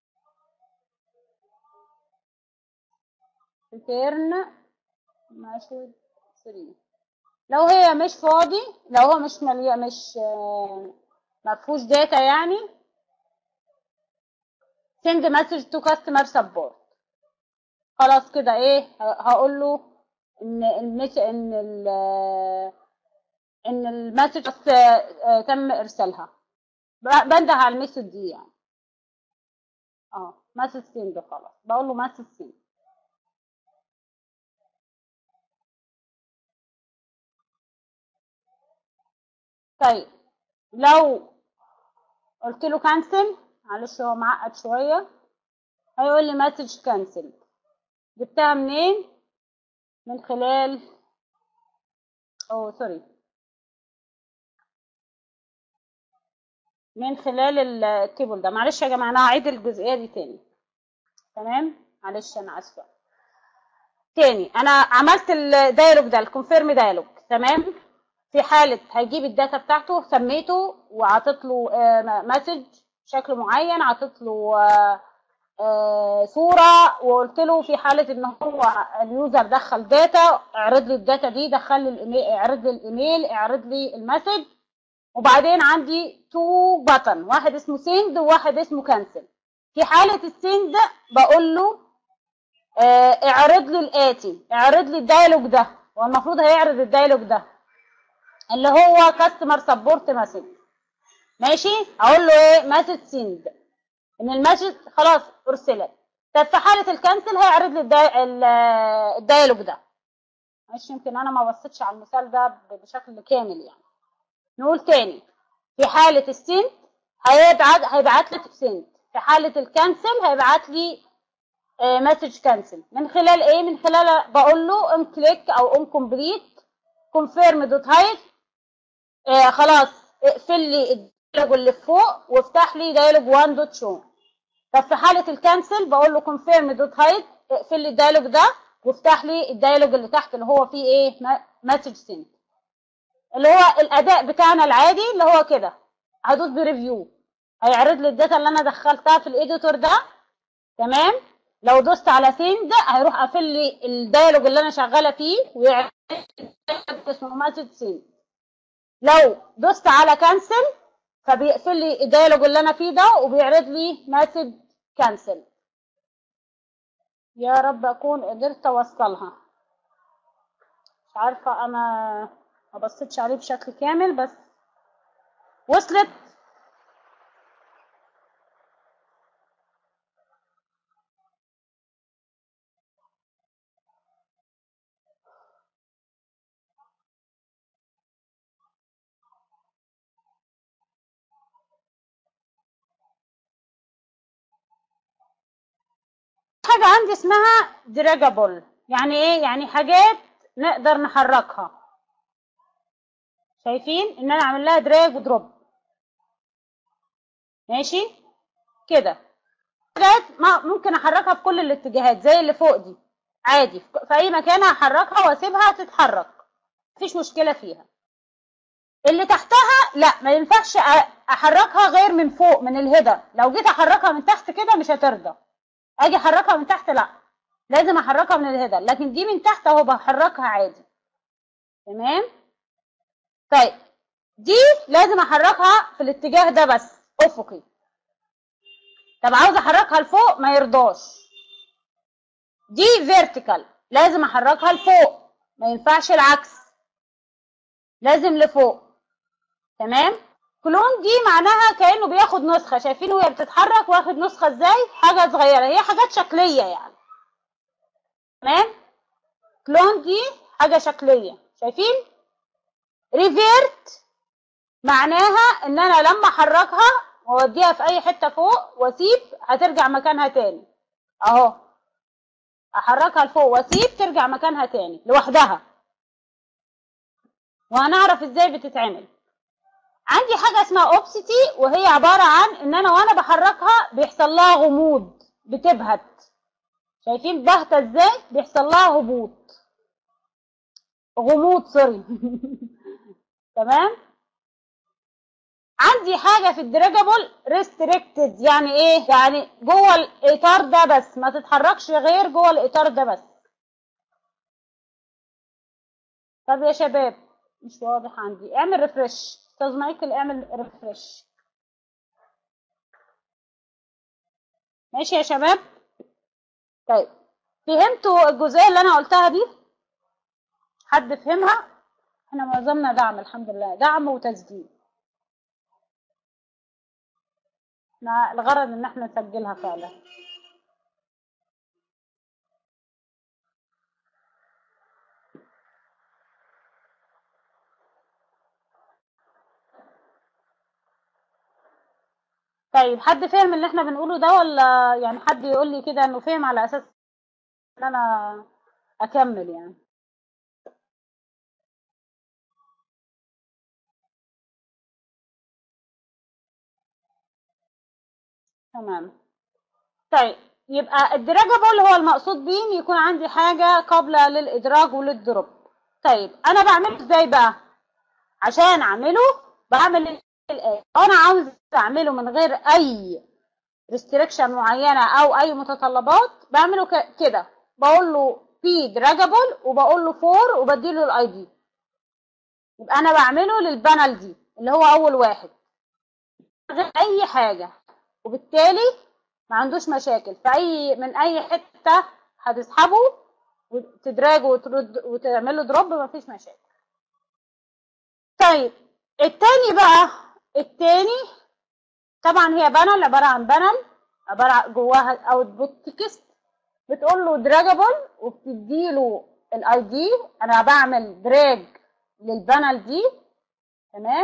return message 3 لو هي مش فاضي لو هو مش مليء مش آه، ما فيهوش داتا يعني send message to customer support خلاص كده ايه ه- هقول له ان المس ان ال ان المسج بس آه، آه، تم ارسالها ب- بنده على المسج دي يعني اه مسج سند خلاص بقول له مسج سند طيب لو قلت له كانسل معلش هو معقد شويه هيقول لي مسج كانسل جبتها منين من خلال اوه سوري من خلال ال- التيبل ده معلش يا جماعه انا هعيد الجزئيه دي تاني تمام معلش انا اسفه تاني انا عملت الدايلوج ده الكونفيرم دايلوج تمام في حاله هيجيب الداتا بتاعته سميته وعطيت له مسج بشكل معين عطيت له آه، آه، صوره وقلت له في حاله ان هو اليوزر دخل داتا اعرض لي الداتا دي دخل لي الايميل اعرض لي الايميل اعرض لي المسج وبعدين عندي تو بutton واحد اسمه سند وواحد اسمه كانسل في حالة السند بقول له آه، اعرض لي الآتي اعرض لي الدايلوج ده والمفروض هيعرض الدايلوج ده اللي هو كاستمر سبورت مسج ماشي اقول له ايه مسج سند ان المسج خلاص ارسلت طب في حالة الكانسل هيعرض لي الداي... ال- الدايلوج ده ماشي يمكن انا ما بصيتش على المثال ده بشكل كامل يعني نقول تاني في حالة السند هيبعت هيبعت لك سند في حالة الكانسل هيبعت لي مسج كانسل من خلال ايه من خلال بقول له ام كليك او ام كومبليت كونفيرم دوت هايد خلاص اقفل لي الدايلوج اللي فوق وافتح لي دايلوج 1 دوت شو طب في حالة الكانسل بقول له كونفيرم دوت هايد اقفل لي الدايلوج ده وافتح لي الدايلوج اللي تحت اللي هو فيه ايه مسج سند اللي هو الاداء بتاعنا العادي اللي هو كده هدوس بريفيو هيعرض لي الداتا اللي انا دخلتها في الايديتور ده تمام لو دوست على سند هيروح قافل لي الدايلوج اللي انا شغاله فيه ويعرض لي اسمه مسج سند لو دوست على كانسل فبيقفل لي الدايلوج اللي انا فيه ده وبيعرض لي مسج كانسل يا رب اكون قدرت اوصلها مش عارفه انا ما بصيتش عليه بشكل كامل بس وصلت حاجة عندي اسمها دراجابل يعني ايه يعني حاجات نقدر نحركها شايفين ان انا اعمل لها دراج ودروب ماشي كده حاجات ما ممكن احركها في كل الاتجاهات زي اللي فوق دي عادي في اي مكان هحركها واسيبها تتحرك مفيش مشكله فيها اللي تحتها لا ما ينفعش أ- احركها غير من فوق من الهيدر لو جيت احركها من تحت كده مش هترضى اجي احركها من تحت لا لازم احركها من الهيدر لكن دي من تحت اهو بحركها عادي تمام طيب دي لازم احركها في الاتجاه ده بس افقي طب عاوز احركها لفوق ما يرضاش دي فيرتيكال لازم احركها لفوق ما ينفعش العكس لازم لفوق تمام كلون دي معناها كانه بياخد نسخه شايفين وهي بتتحرك واخد نسخه ازاي حاجه صغيره هي حاجات شكليه يعني تمام كلون دي حاجه شكليه شايفين ريفيرت معناها ان انا لما احركها واوديها في اي حته فوق واسيب هترجع مكانها تاني اهو احركها لفوق واسيب ترجع مكانها تاني لوحدها وهنعرف ازاي بتتعمل عندي حاجه اسمها اوبسيتي وهي عباره عن ان انا وانا بحركها بيحصل لها غموض بتبهت شايفين باهته ازاي بيحصل لها هبوط غموض سوري تمام عندي حاجه في الدراجابل ريستريكتد يعني ايه يعني جوه الاطار ده بس ما تتحركش غير جوه الاطار ده بس طب يا شباب مش واضح عندي اعمل ريفرش استاذ مايكل اعمل ريفرش ماشي يا شباب طيب فهمتوا الجزئيه اللي انا قلتها دي حد فهمها احنا معظمنا دعم الحمد لله دعم وتسجيل احنا الغرض ان احنا نسجلها فعلا طيب حد فهم اللي احنا بنقوله ده ولا يعني حد يقول لي كده انه فهم على اساس ان انا اكمل يعني تمام طيب يبقى الدراجابل هو المقصود بيه ان يكون عندي حاجه قابله للادراج وللدروب طيب انا بعمله ازاي بقى عشان اعمله بعمل الآية انا عاوز اعمله من غير اي ريستريكشن معينه او اي متطلبات بعمله ك- كده بقول له في دراجابل وبقول له فور وبديله الاي دي يبقى انا بعمله للبانل دي اللي هو اول واحد من غير اي حاجه وبالتالي ما عندوش مشاكل في اي من اي حته هتسحبه وتدراجه وترد وتعمل له دروب مفيش مشاكل طيب التاني بقى التاني طبعا هي بانل عباره عن بانل عباره عن جواها اوتبوت تكست بتقول له دراجابل وبتديله الاي دي انا بعمل دراج للبانل دي تمام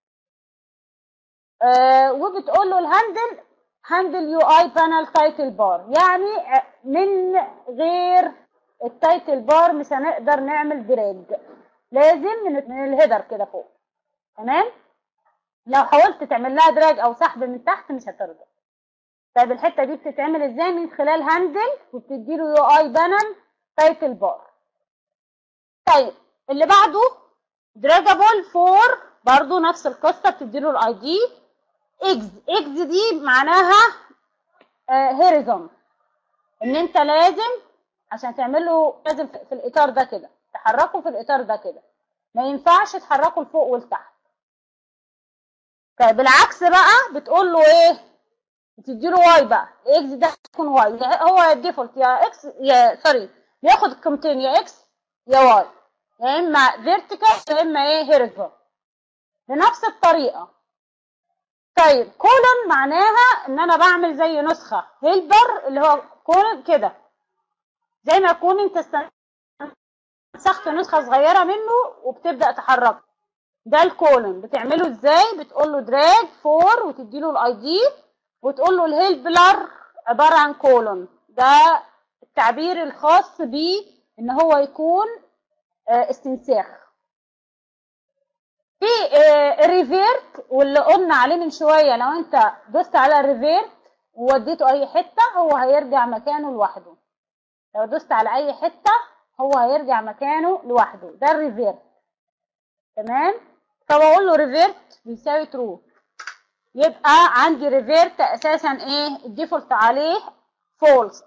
آه وبتقول له الهاندل هاندل يو اي بانل تايتل بار يعني ع- من غير التايتل بار مش هنقدر نعمل دراج لازم من, من الهيدر كده فوق تمام لو حاولت تعمل لها دراج او سحب من تحت مش هترضى طيب الحته دي بتتعمل ازاي من خلال هاندل وبتديله يو اي بانل تايتل بار طيب اللي بعده دراجابل فور برضو نفس القصه بتديله الاي دي اكس اكس دي معناها هيريزون ان انت لازم عشان تعمله لازم في في الاطار ده كده تحركه في الاطار ده كده ما ينفعش تحركه لفوق ولتحت طيب العكس بقى بتقول له ايه بتديله واي بقى اكس ده يكون واي يا هو الديفولت يا اكس يا سوري بياخد القيمتين يا اكس يا واي يا اما فيرتيكال يا اما ايه هيريزون بنفس الطريقه طيب كولون معناها ان انا بعمل زي نسخه هيلبر اللي هو كولون كده زي ما يكون انت استنسخت نسخه صغيره منه وبتبدا تحركه ده الكولون بتعمله ازاي بتقول له دراج فور وتدي له الاي دي وتقول له الهيلبلر عباره عن كولون ده التعبير الخاص بيه ان هو يكون آه، استنساخ في ريفيرت واللي قلنا عليه من شويه لو انت دوست على ريفيرت ووديته اي حته هو هيرجع مكانه لوحده لو دوست على اي حته هو هيرجع مكانه لوحده ده الريفيرت تمام فبقول له ريفيرت بيساوي ترو يبقى عندي ريفيرت اساسا ايه الديفولت عليه فولس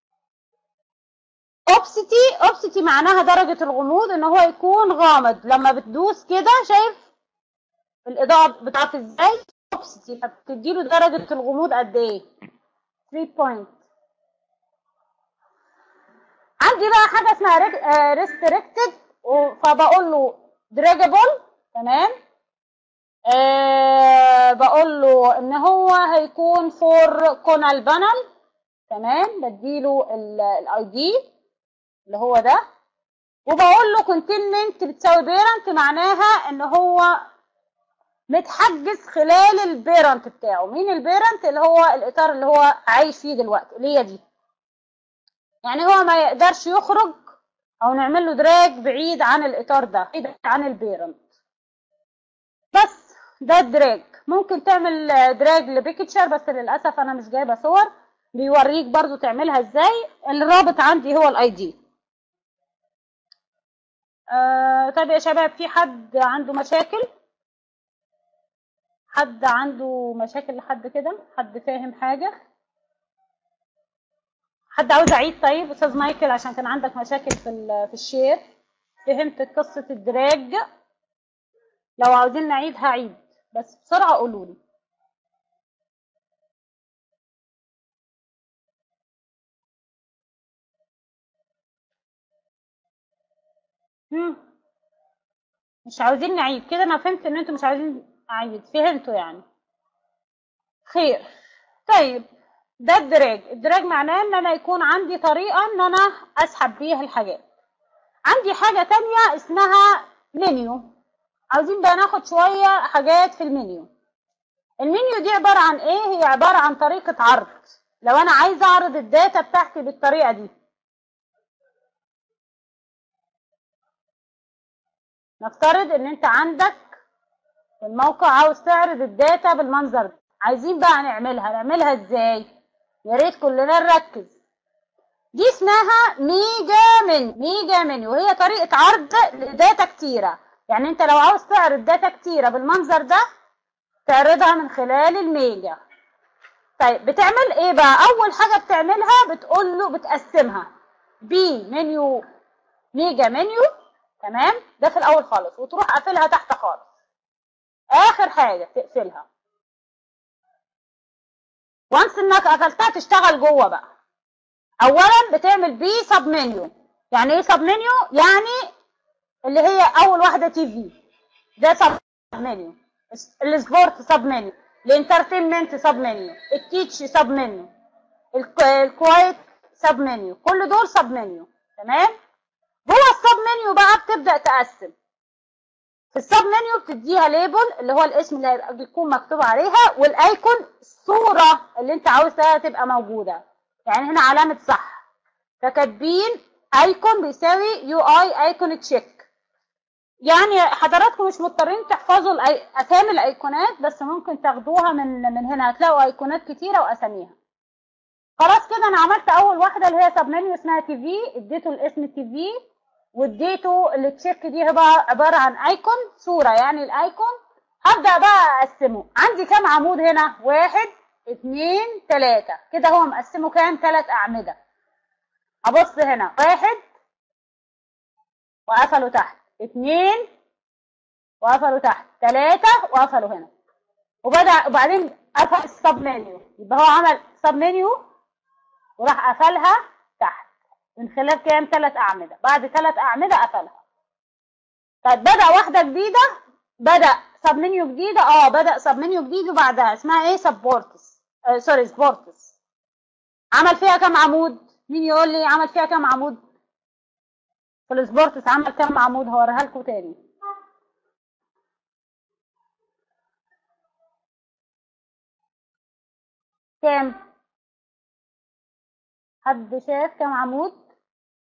اوبسيتي اوبسيتي معناها درجة الغموض ان هو يكون غامض لما بتدوس كده شايف الاضاءة بتاعت ازاي اوبسيتي فبتديله درجة الغموض قد ايه 3 بوينت عندي بقى حاجة اسمها ريستريكتد فبقول له دراجابل تمام أه بقول له ان هو هيكون فور كونال بانل تمام بديله الاي دي اللي هو ده وبقول له كونتينمنت بتساوي بيرنت معناها ان هو متحجز خلال البيرنت بتاعه مين البيرنت اللي هو الاطار اللي هو عايش فيه دلوقتي اللي هي دي يعني هو ما يقدرش يخرج او نعمل له دراج بعيد عن الاطار ده بعيد عن البيرنت بس ده الدراج ممكن تعمل دراج لبيكتشر بس للاسف انا مش جايبه صور بيوريك برضو تعملها ازاي الرابط عندي هو الاي دي آه طيب يا شباب في حد عنده مشاكل حد عنده مشاكل لحد كده حد فاهم حاجه حد عاوز اعيد طيب استاذ مايكل عشان كان عندك مشاكل في في الشير فهمت قصه الدراج لو عاوزين نعيد هعيد بس بسرعه قولوا لي هم. مش عاوزين نعيد كده انا فهمت ان انتوا مش عاوزين اعيد فهمتوا يعني خير طيب ده الدراج الدراج معناه ان انا يكون عندي طريقه ان انا اسحب بيها الحاجات عندي حاجه تانية اسمها منيو عاوزين بقى ناخد شويه حاجات في المنيو المنيو دي عباره عن ايه هي عباره عن طريقه عرض لو انا عايزه اعرض الداتا بتاعتي بالطريقه دي نفترض ان انت عندك في الموقع عاوز تعرض الداتا بالمنظر ده عايزين بقى نعملها نعملها ازاي يا ريت كلنا نركز دي اسمها ميجا من ميجا منيو هي طريقه عرض لداتا كتيره يعني انت لو عاوز تعرض داتا كتيره بالمنظر ده تعرضها من خلال الميجا طيب بتعمل ايه بقى اول حاجه بتعملها بتقول له بتقسمها بي منيو ميجا منيو تمام ده في الاول خالص وتروح قافلها تحت خالص اخر حاجه تقفلها وانس انك قفلتها تشتغل جوه بقى اولا بتعمل بي سب منيو يعني ايه سب منيو يعني اللي هي اول واحده تي في ده سب منيو السبورت سب منيو الانترتينمنت سب منيو التيتش سب منيو الكوايت سب منيو كل دول سب منيو تمام جوه السب منيو بقى بتبدا تقسم في السب منيو بتديها ليبل اللي هو الاسم اللي هيبقى بيكون مكتوب عليها والايكون الصوره اللي انت عاوزها تبقى موجوده يعني هنا علامه صح فكاتبين ايكون بيساوي يو اي ايكون تشيك يعني حضراتكم مش مضطرين تحفظوا الأي... اسامي الايقونات بس ممكن تاخدوها من من هنا هتلاقوا ايقونات كتيره واساميها خلاص كده انا عملت اول واحده اللي هي سب منيو اسمها تي في اديته الاسم تي في واديته التشيك دي بقى عباره عن ايكون صوره يعني الايكون هبدا بقى اقسمه عندي كام عمود هنا واحد اتنين تلاته كده هو مقسمه كام تلات اعمده ابص هنا واحد وقفله تحت اتنين وقفلوا تحت تلاتة وقفلوا هنا وبدأ وبعدين قفل السب منيو يبقى هو عمل سب منيو وراح قفلها تحت من خلال كام ثلاث أعمدة بعد ثلاث أعمدة قفلها طيب بدأ واحدة جديدة بدأ سب منيو جديدة اه بدأ سب منيو جديد وبعدها اسمها ايه سبورتس آه سوري سبورتس عمل فيها كام عمود مين يقول لي عمل فيها كام عمود في السبورتس عمل كام عمود هوريها لكم تاني كام حد شاف كام عمود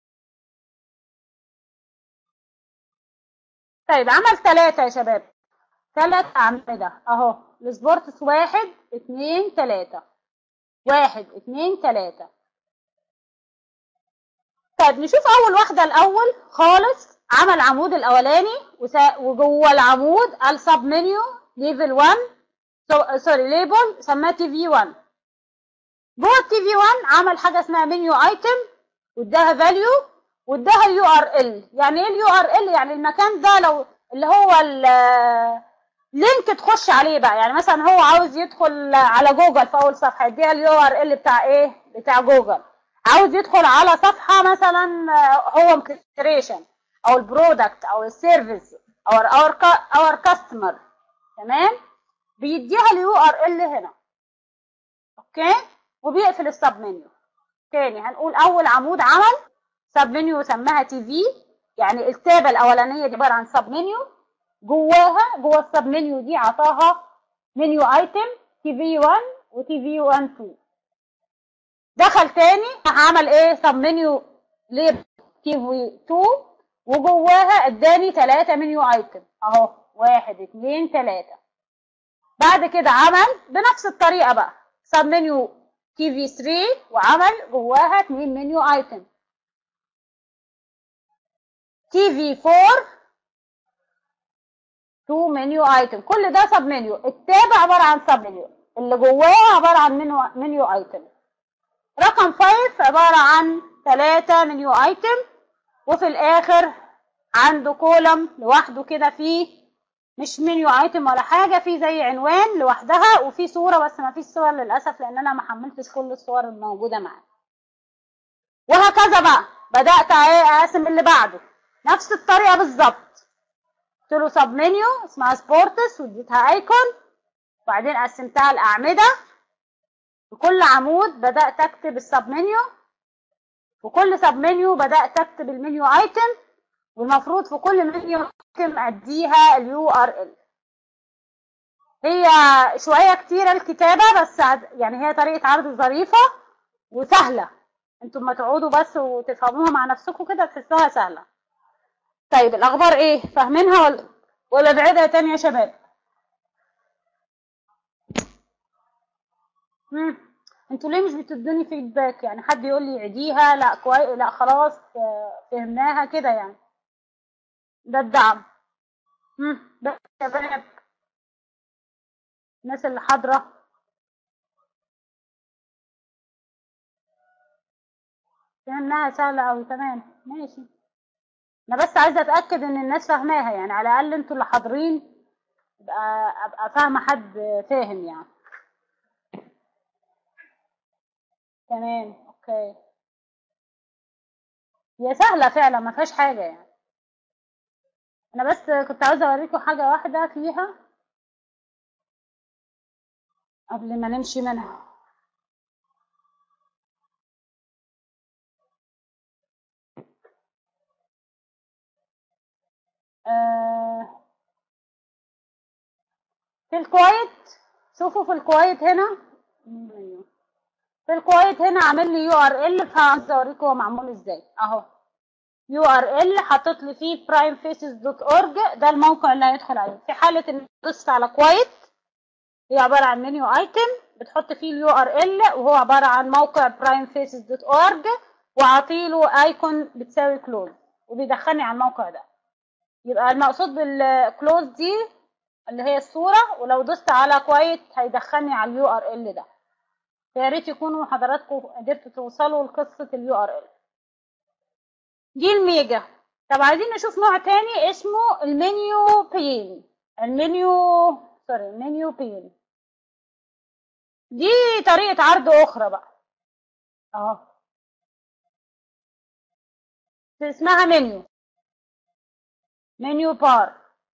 طيب عمل ثلاثة يا شباب ثلاث أعمدة أهو السبورتس واحد اتنين تلاتة واحد اتنين تلاتة طيب نشوف أول واحدة الأول خالص عمل عمود الأولاني وسا- وجوه العمود قال سب منيو ليفل 1 سو- سوري ليبل سماه تي في 1 جوه التي في 1 عمل حاجة اسمها منيو ايتم واداها فاليو واداها اليو ار ال يعني ايه اليو ار ال يعني المكان ده لو اللي هو ال- لينك تخش عليه بقى يعني مثلا هو عاوز يدخل على جوجل في اول صفحه يديها اليو ار ال بتاع ايه بتاع جوجل عاوز يدخل على صفحه مثلا آه، هو كريشن او البرودكت او السيرفيس او اور اور كاستمر تمام بيديها اليو ار ال هنا اوكي وبيقفل السب منيو تاني هنقول اول عمود عمل سب منيو سماها تي في يعني التابه الاولانيه دي عباره عن سب منيو جواها جوه السب منيو دي عطاها منيو ايتم تي في 1 وتي في 1 2 دخل تاني عمل ايه سب منيو ليه تي في 2 وجواها اداني ثلاثة منيو ايتم اهو واحد اتنين ثلاثة بعد كده عمل بنفس الطريقة بقى سب منيو تي في 3 وعمل جواها اتنين منيو ايتم تي في 4 تو منيو ايتم كل ده سب منيو التاب عباره عن سب منيو اللي جواه عباره عن منيو منيو ايتم رقم 5 عباره عن 3 منيو ايتم وفي الاخر عنده كولم لوحده كده فيه مش منيو ايتم ولا حاجه فيه زي عنوان لوحدها وفي صوره بس ما فيش صور للاسف لان انا ما حملتش كل الصور الموجوده معايا وهكذا بقى بدات اقسم اللي بعده نفس الطريقه بالظبط قلت له سب منيو اسمها سبورتس واديتها ايكون وبعدين قسمتها الاعمده وكل عمود بدات اكتب السب منيو وكل سب منيو بدات اكتب المنيو ايتم والمفروض في كل منيو ايتم اديها اليو ار ال هي شويه كتيره الكتابه بس عد- يعني هي طريقه عرض ظريفه وسهله انتوا ما تقعدوا بس وتفهموها مع نفسكم كده تحسوها سهله طيب الاخبار ايه فاهمينها ولا ولا بعيدها تاني يا شباب مم. انتوا ليه مش بتدوني فيدباك يعني حد يقول لي عيديها لا كويس لا خلاص آه، فهمناها كده يعني ده الدعم مم. ده يا شباب الناس اللي حاضره فهمناها سهله قوي تمام ماشي انا بس عايزه اتاكد ان الناس فاهماها يعني على الاقل انتوا اللي حاضرين ابقى ابقى فاهمه حد فاهم يعني تمام اوكي هي سهله فعلا ما فيهاش حاجه يعني انا بس كنت عاوزه اوريكم حاجه واحده فيها قبل ما نمشي منها آه في الكويت شوفوا في الكويت هنا في الكويت هنا عامل لي يو ار ال فعايزه اوريكم هو معمول ازاي اهو يو ار ال حاطط لي فيه primefaces.org ده الموقع اللي هيدخل عليه في حاله ان دوست على كويت هي عباره عن منيو ايتم بتحط فيه اليو ار ال وهو عباره عن موقع primefaces.org وعطيله ايكون بتساوي كلوز وبيدخلني على الموقع ده يبقى المقصود بالكلوز دي اللي هي الصورة ولو دوست على كويت هيدخلني على اليو ار ال ده فيا ريت يكونوا حضراتكم قدرتوا توصلوا لقصة اليو ار ال دي الميجا طب عايزين نشوف نوع تاني اسمه المنيو بين المنيو سوري المنيو بين دي طريقة عرض أخرى بقى اهو اسمها منيو منيو بار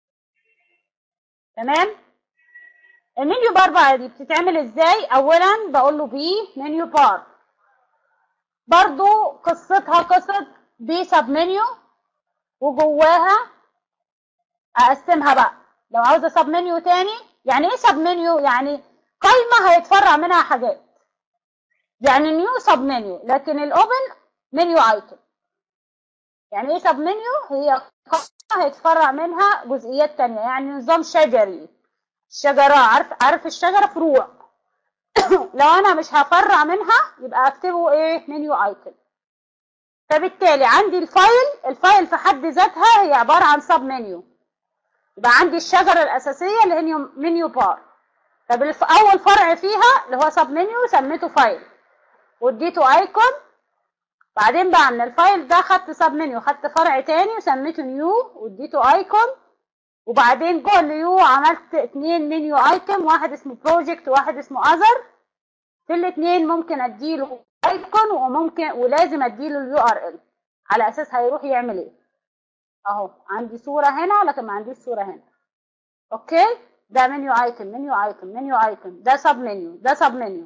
تمام المنيو بار بقى دي بتتعمل ازاي اولا بقول له بي منيو بار برضو قصتها قصة بي سب منيو وجواها اقسمها بقى لو عاوزه سب منيو تاني يعني ايه سب منيو يعني قايمه هيتفرع منها حاجات يعني نيو سب منيو لكن الاوبن منيو ايتم يعني ايه سب منيو هي هيتفرع منها جزئيات تانية يعني نظام شجري الشجرة عارف عارف الشجرة فروع لو انا مش هفرع منها يبقى اكتبه ايه منيو ايتم فبالتالي عندي الفايل الفايل في حد ذاتها هي عبارة عن سب منيو يبقى عندي الشجرة الأساسية اللي هي منيو بار طب الف- أول فرع فيها اللي هو سب منيو سميته فايل واديته ايكون بعدين بقى من الفايل ده خدت سب منيو خدت فرع تاني وسميته نيو واديته ايكون وبعدين جوه النيو عملت اتنين منيو ايتم واحد اسمه بروجكت وواحد اسمه اذر في الاتنين ممكن اديله ايكون وممكن ولازم اديله اليو ار ال على اساس هيروح يعمل ايه اهو عندي صورة هنا لكن ما عنديش صورة هنا اوكي ده منيو ايتم منيو ايتم منيو ايتم ده سب منيو ده سب منيو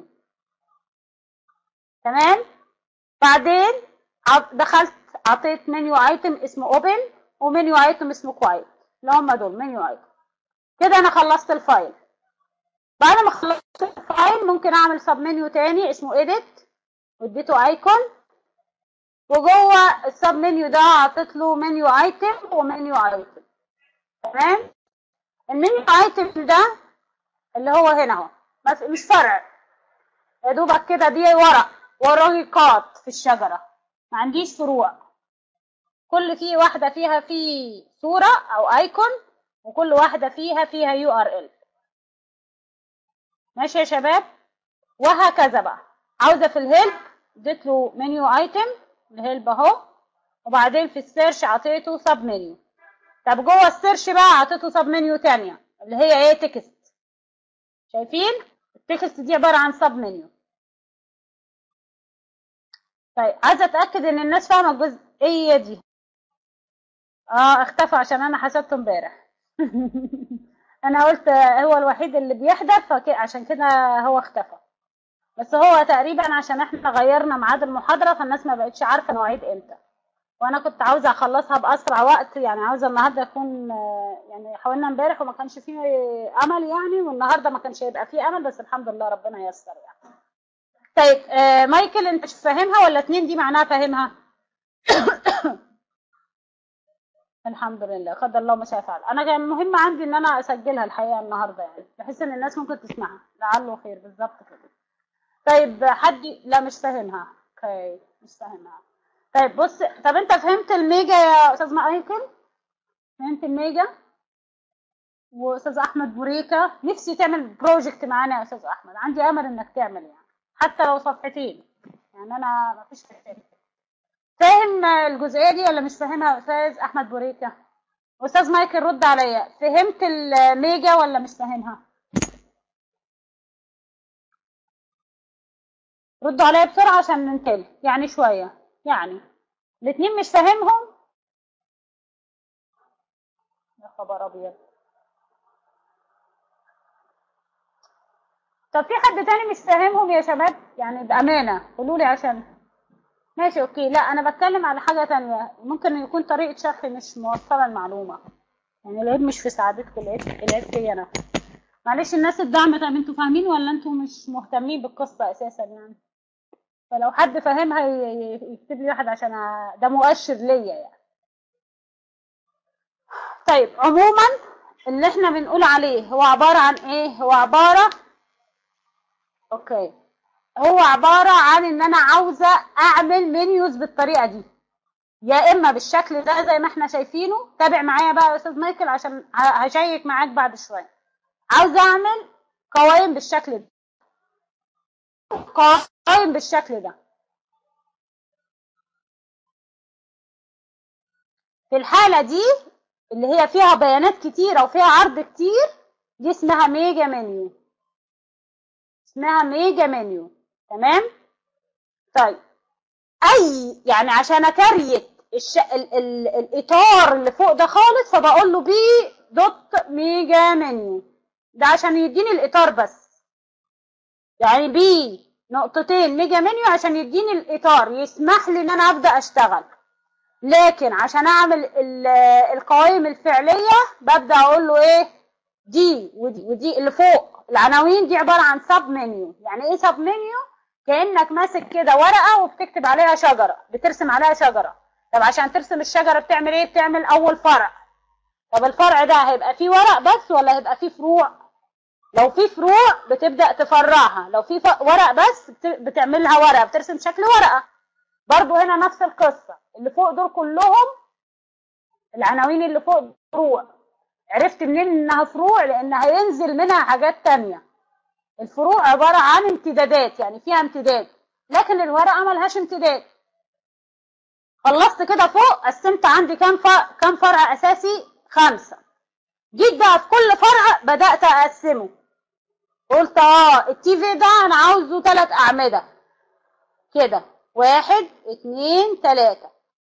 تمام بعدين ع- دخلت عطيت منيو ايتم اسمه اوبن ومنيو ايتم اسمه كوايت اللي هم دول منيو ايتم كده انا خلصت الفايل بعد ما خلصت الفايل ممكن اعمل سب منيو تاني اسمه edit واديته ايكون وجوه السب منيو ده عطيت له منيو ايتم ومنيو ايتم تمام المنيو ايتم ده اللي هو هنا اهو بس مش فرع يا دوبك كده دي ورق ورقات في الشجرة ما عنديش فروع كل في واحدة فيها في صورة أو ايكون وكل واحدة فيها فيها يو ار ال ماشي يا شباب وهكذا بقى عاوزة في الهيلب اديت له منيو ايتم الهيلب اهو وبعدين في السيرش عطيته سب منيو طب جوه السيرش بقى عطيته سب منيو تانية اللي هي ايه تكست شايفين التكست دي عبارة عن سب منيو طيب عايزة اتأكد ان الناس فاهمة الجزئية دي اه اختفى عشان انا حسبته امبارح انا قلت هو الوحيد اللي بيحضر فعشان كده هو اختفى بس هو تقريبا عشان احنا غيرنا ميعاد المحاضرة فالناس ما بقتش عارفة المواعيد امتى وانا كنت عاوزة اخلصها باسرع وقت يعني عاوزة النهاردة يكون آه، يعني حاولنا امبارح وما كانش فيه امل يعني والنهاردة ما كانش هيبقى فيه امل بس الحمد لله ربنا ييسر يعني طيب آه مايكل انت مش فاهمها ولا اتنين دي معناها فاهمها الحمد لله قدر الله ما شاء فعل انا كان مهم عندي ان انا اسجلها الحقيقه النهارده يعني بحيث ان الناس ممكن تسمعها لعله خير بالظبط كده طيب حد لا مش فاهمها اوكي مش فاهمها طيب بص طب انت فهمت الميجا يا استاذ مايكل فهمت الميجا واستاذ احمد بوريكا نفسي تعمل بروجكت معانا يا استاذ احمد عندي امل انك تعمل يعني حتى لو صفحتين يعني انا ما فيش مشكله فاهم الجزئيه دي ولا مش فاهمها يا استاذ احمد بوريكا استاذ مايكل رد عليا فهمت الميجا ولا مش فاهمها ردوا عليا بسرعه عشان ننتهي يعني شويه يعني الاثنين مش فاهمهم يا خبر ابيض طب في حد تاني مش فاهمهم يا شباب يعني بامانه قولوا لي عشان ماشي اوكي لا انا بتكلم على حاجه تانية ممكن يكون طريقه شرحي مش موصله المعلومه يعني العيب مش في سعادتكم العيب العيب فيا انا معلش الناس الدعم طب انتوا فاهمين ولا انتوا مش مهتمين بالقصه اساسا يعني فلو حد فاهمها ي- ي- يكتب لي واحد عشان أ- ده مؤشر ليا يعني طيب عموما اللي احنا بنقول عليه هو عباره عن ايه هو عباره اوكي هو عبارة عن ان انا عاوزة اعمل منيوز بالطريقة دي يا اما بالشكل ده زي ما احنا شايفينه تابع معايا بقى يا استاذ مايكل عشان ه- هشيك معاك بعد شوية عاوزة اعمل قوائم بالشكل ده قوائم بالشكل ده في الحالة دي اللي هي فيها بيانات كتيرة وفيها عرض كتير دي اسمها ميجا منيو اسمها ميجا منيو تمام طيب اي يعني عشان اكريت الش... ال... ال... الاطار اللي فوق ده خالص فبقول له بي دوت ميجا منيو ده عشان يديني الاطار بس يعني بي نقطتين ميجا منيو عشان يديني الاطار يسمح لي ان انا ابدا اشتغل لكن عشان اعمل ال- القوائم الفعليه ببدا اقول له ايه دي ودي ودي اللي فوق العناوين دي عباره عن سب منيو يعني ايه سب منيو كانك ماسك كده ورقه وبتكتب عليها شجره بترسم عليها شجره طب عشان ترسم الشجره بتعمل ايه بتعمل اول فرع طب الفرع ده هيبقى فيه ورق بس ولا هيبقى فيه فروع لو في فروع بتبدأ تفرعها لو في ف- ورق بس بت- بتعملها ورقة بترسم شكل ورقة برضو هنا نفس القصة اللي فوق دول كلهم العناوين اللي فوق فروع عرفت منين انها فروع لان هينزل منها حاجات تانية الفروع عبارة عن امتدادات يعني فيها امتداد لكن الورقة ملهاش امتداد خلصت كده فوق قسمت عندي كام فرع كام فرع اساسي خمسة جيت بقى في كل فرع بدأت اقسمه قلت اه التي في ده انا عاوزه ثلاث اعمدة كده واحد اتنين تلاتة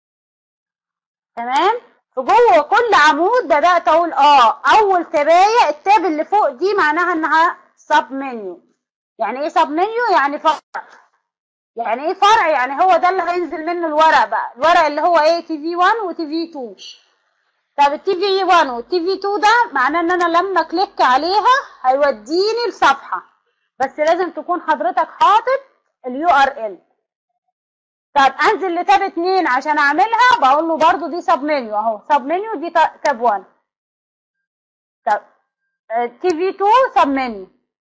تمام فجوه كل عمود بدأت اقول اه اول تباية التاب اللي فوق دي معناها انها سب منيو يعني ايه سب منيو يعني فرع يعني ايه فرع يعني هو ده اللي هينزل منه الورق بقى الورق اللي هو ايه تي في 1 وتي في 2 طب التي في 1 والتي في 2 ده معناه ان انا لما كليك عليها هيوديني الصفحة بس لازم تكون حضرتك حاطط اليو ار ال طب انزل لتاب 2 عشان اعملها بقول له برضو دي سب منيو اهو سب منيو دي تا- تاب 1 طب تي في 2 سب منيو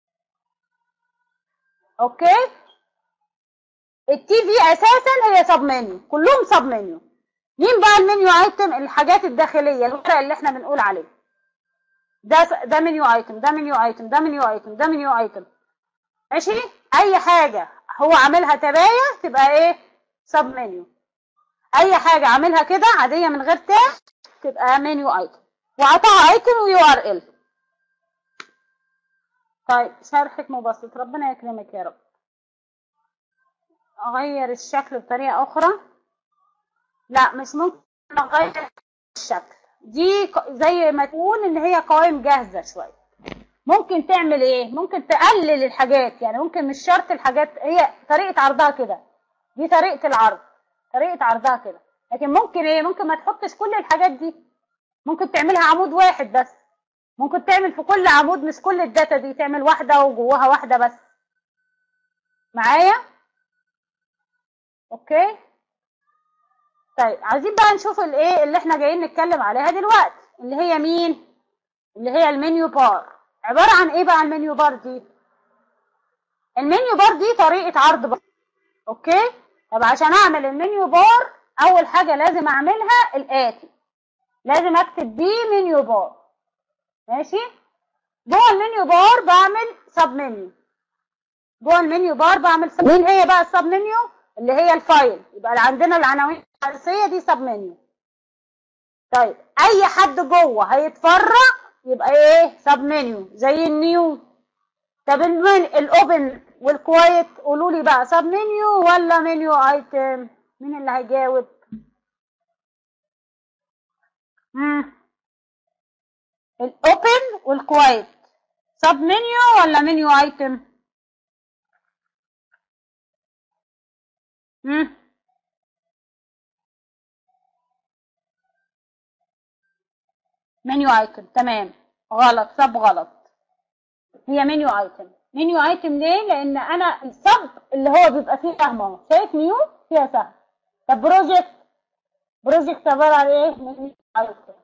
اوكي التي في اساسا هي سب منيو كلهم سب منيو مين بقى المنيو ايتم الحاجات الداخليه الورق اللي احنا بنقول عليه ده س- ده منيو ايتم ده منيو ايتم ده منيو ايتم ده منيو ايتم ماشي اي حاجه هو عاملها تبايه تبقى ايه سب منيو اي حاجه عاملها كده عاديه من غير تاب تبقى منيو ايتم وقطعها ايتم ويو ار ال طيب شرحك مبسط ربنا يكرمك يا رب اغير الشكل بطريقه اخرى لا مش ممكن اغير الشكل دي ق- زي ما تقول ان هي قوائم جاهزه شويه ممكن تعمل ايه ممكن تقلل الحاجات يعني ممكن مش شرط الحاجات هي طريقه عرضها كده دي طريقه العرض طريقه عرضها كده لكن ممكن ايه ممكن ما تحطش كل الحاجات دي ممكن تعملها عمود واحد بس ممكن تعمل في كل عمود مش كل الداتا دي تعمل واحده وجواها واحده بس معايا اوكي طيب عايزين بقى نشوف الايه اللي احنا جايين نتكلم عليها دلوقتي اللي هي مين اللي هي المنيو بار عبارة عن ايه بقى المنيو بار دي المنيو بار دي طريقة عرض بار اوكي طب عشان اعمل المنيو بار اول حاجة لازم اعملها الاتي لازم اكتب بي منيو بار ماشي جوه المنيو بار بعمل سب منيو جوه المنيو بار بعمل سب مين هي بقى السب منيو اللي هي الفايل يبقى اللي عندنا العناوين الرئيسيه دي سب منيو طيب اي حد جوه هيتفرع يبقى ايه سب منيو زي النيو طب المن الاوبن والكوايت قولوا لي بقى سب منيو ولا منيو ايتم مين اللي هيجاوب امم الاوبن والكوايت سب منيو ولا منيو ايتم امم منيو ايتم تمام غلط سب غلط هي منيو ايتم منيو ايتم ليه لان انا السب اللي هو بيبقى فيه سهم اهو شايف نيو فيها سهم طب بروجكت بروجكت عباره عن ايه منيو ايتم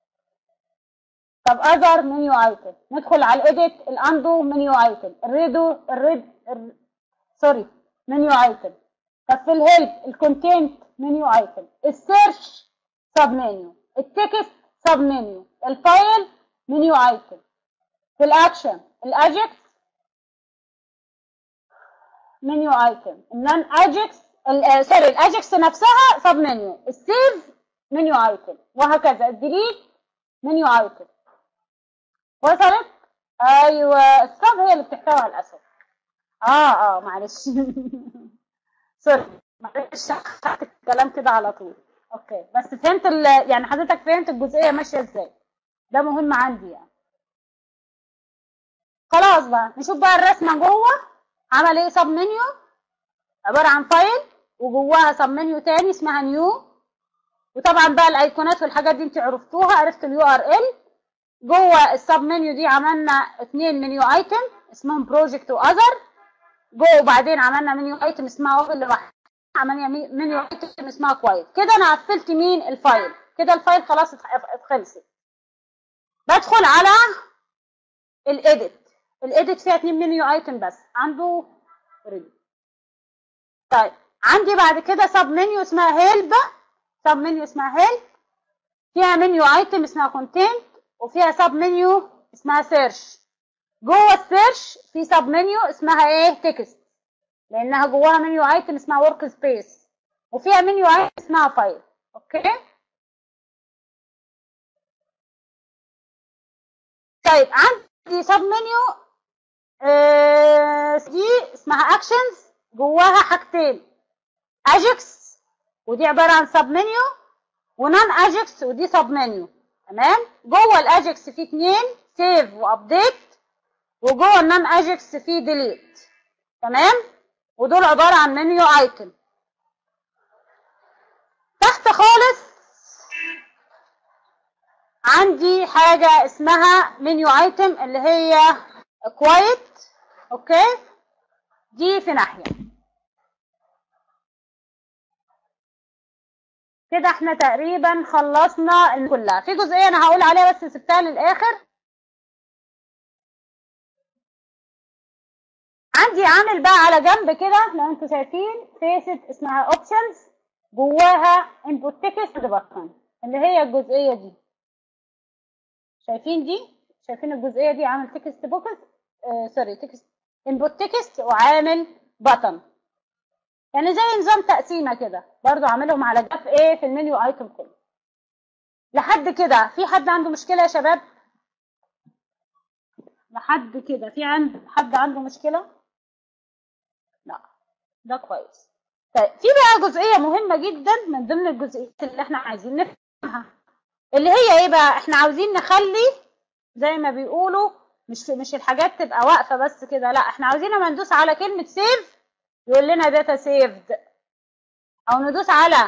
طب اذر منيو ايتم ندخل على الايديت الاندو منيو ايتم الريدو الريد الر... سوري منيو ايتم طب في الهيلب الكونتنت منيو ايتم السيرش سب منيو التكست سب منيو الفايل منيو ايتم في الاكشن الاجكس منيو ايتم النون اجكس سوري الاجكس نفسها سب منيو السيف منيو ايتم وهكذا الديليت منيو ايتم وصلت ايوه السب هي اللي بتحتوي على الاسد اه اه معلش سوري معلش خدت الكلام كده على طول اوكي بس فهمت ال... يعني حضرتك فهمت الجزئيه ماشيه ازاي ده مهم عندي يعني خلاص بقى نشوف بقى الرسمه جوه عمل ايه سب منيو عباره عن فايل وجواها سب منيو تاني اسمها نيو وطبعا بقى الايقونات والحاجات دي انت عرفتوها عرفت اليو ار ال جوه السب منيو دي عملنا اثنين منيو ايتم اسمهم بروجكت واذر جوه وبعدين عملنا منيو ايتم اسمها اوبن لوحدها عملنا منيو ايتم اسمها كوايت كده انا قفلت مين الفايل كده الفايل خلاص اتخلصت بدخل على الايديت الايديت فيها اتنين منيو ايتم بس عنده ريدي طيب عندي بعد كده سب منيو اسمها هيلب سب منيو اسمها هيلب فيها منيو ايتم اسمها كونتنت وفيها سب منيو اسمها سيرش جوه السيرش في سب منيو اسمها ايه تكست لانها جواها منيو ايتم اسمها ورك سبيس وفيها منيو ايتم اسمها فايل اوكي طيب عندي سب منيو آه دي اسمها اكشنز جواها حاجتين اجكس ودي عباره عن سب منيو ونان اجكس ودي سب منيو تمام جوه الاجكس في اتنين سيف وابديت وجوه النان اجكس في ديليت تمام ودول عباره عن منيو ايتم تحت خالص عندي حاجه اسمها منيو ايتم اللي هي كوايت اوكي دي في ناحيه كده احنا تقريبا خلصنا كلها في جزئيه انا هقول عليها بس سبتها للاخر عندي عامل بقى على جنب كده لو انتوا شايفين فيست اسمها اوبشنز جواها انبوت تكست بطن اللي هي الجزئيه دي شايفين دي شايفين الجزئيه دي عامل تكست بوكس آه سوري تكست انبوت تكست وعامل بطن يعني زي نظام تقسيمه كده برضو عاملهم على جنب ايه في المنيو ايتم كله لحد كده في حد عنده مشكله يا شباب لحد كده في عند حد عنده مشكله لا ده كويس طيب في بقى جزئيه مهمه جدا من ضمن الجزئيات اللي احنا عايزين نفهمها اللي هي ايه بقى احنا عاوزين نخلي زي ما بيقولوا مش مش الحاجات تبقى واقفه بس كده لا احنا عاوزين لما ندوس على كلمه سيف يقول لنا داتا سيفد او ندوس على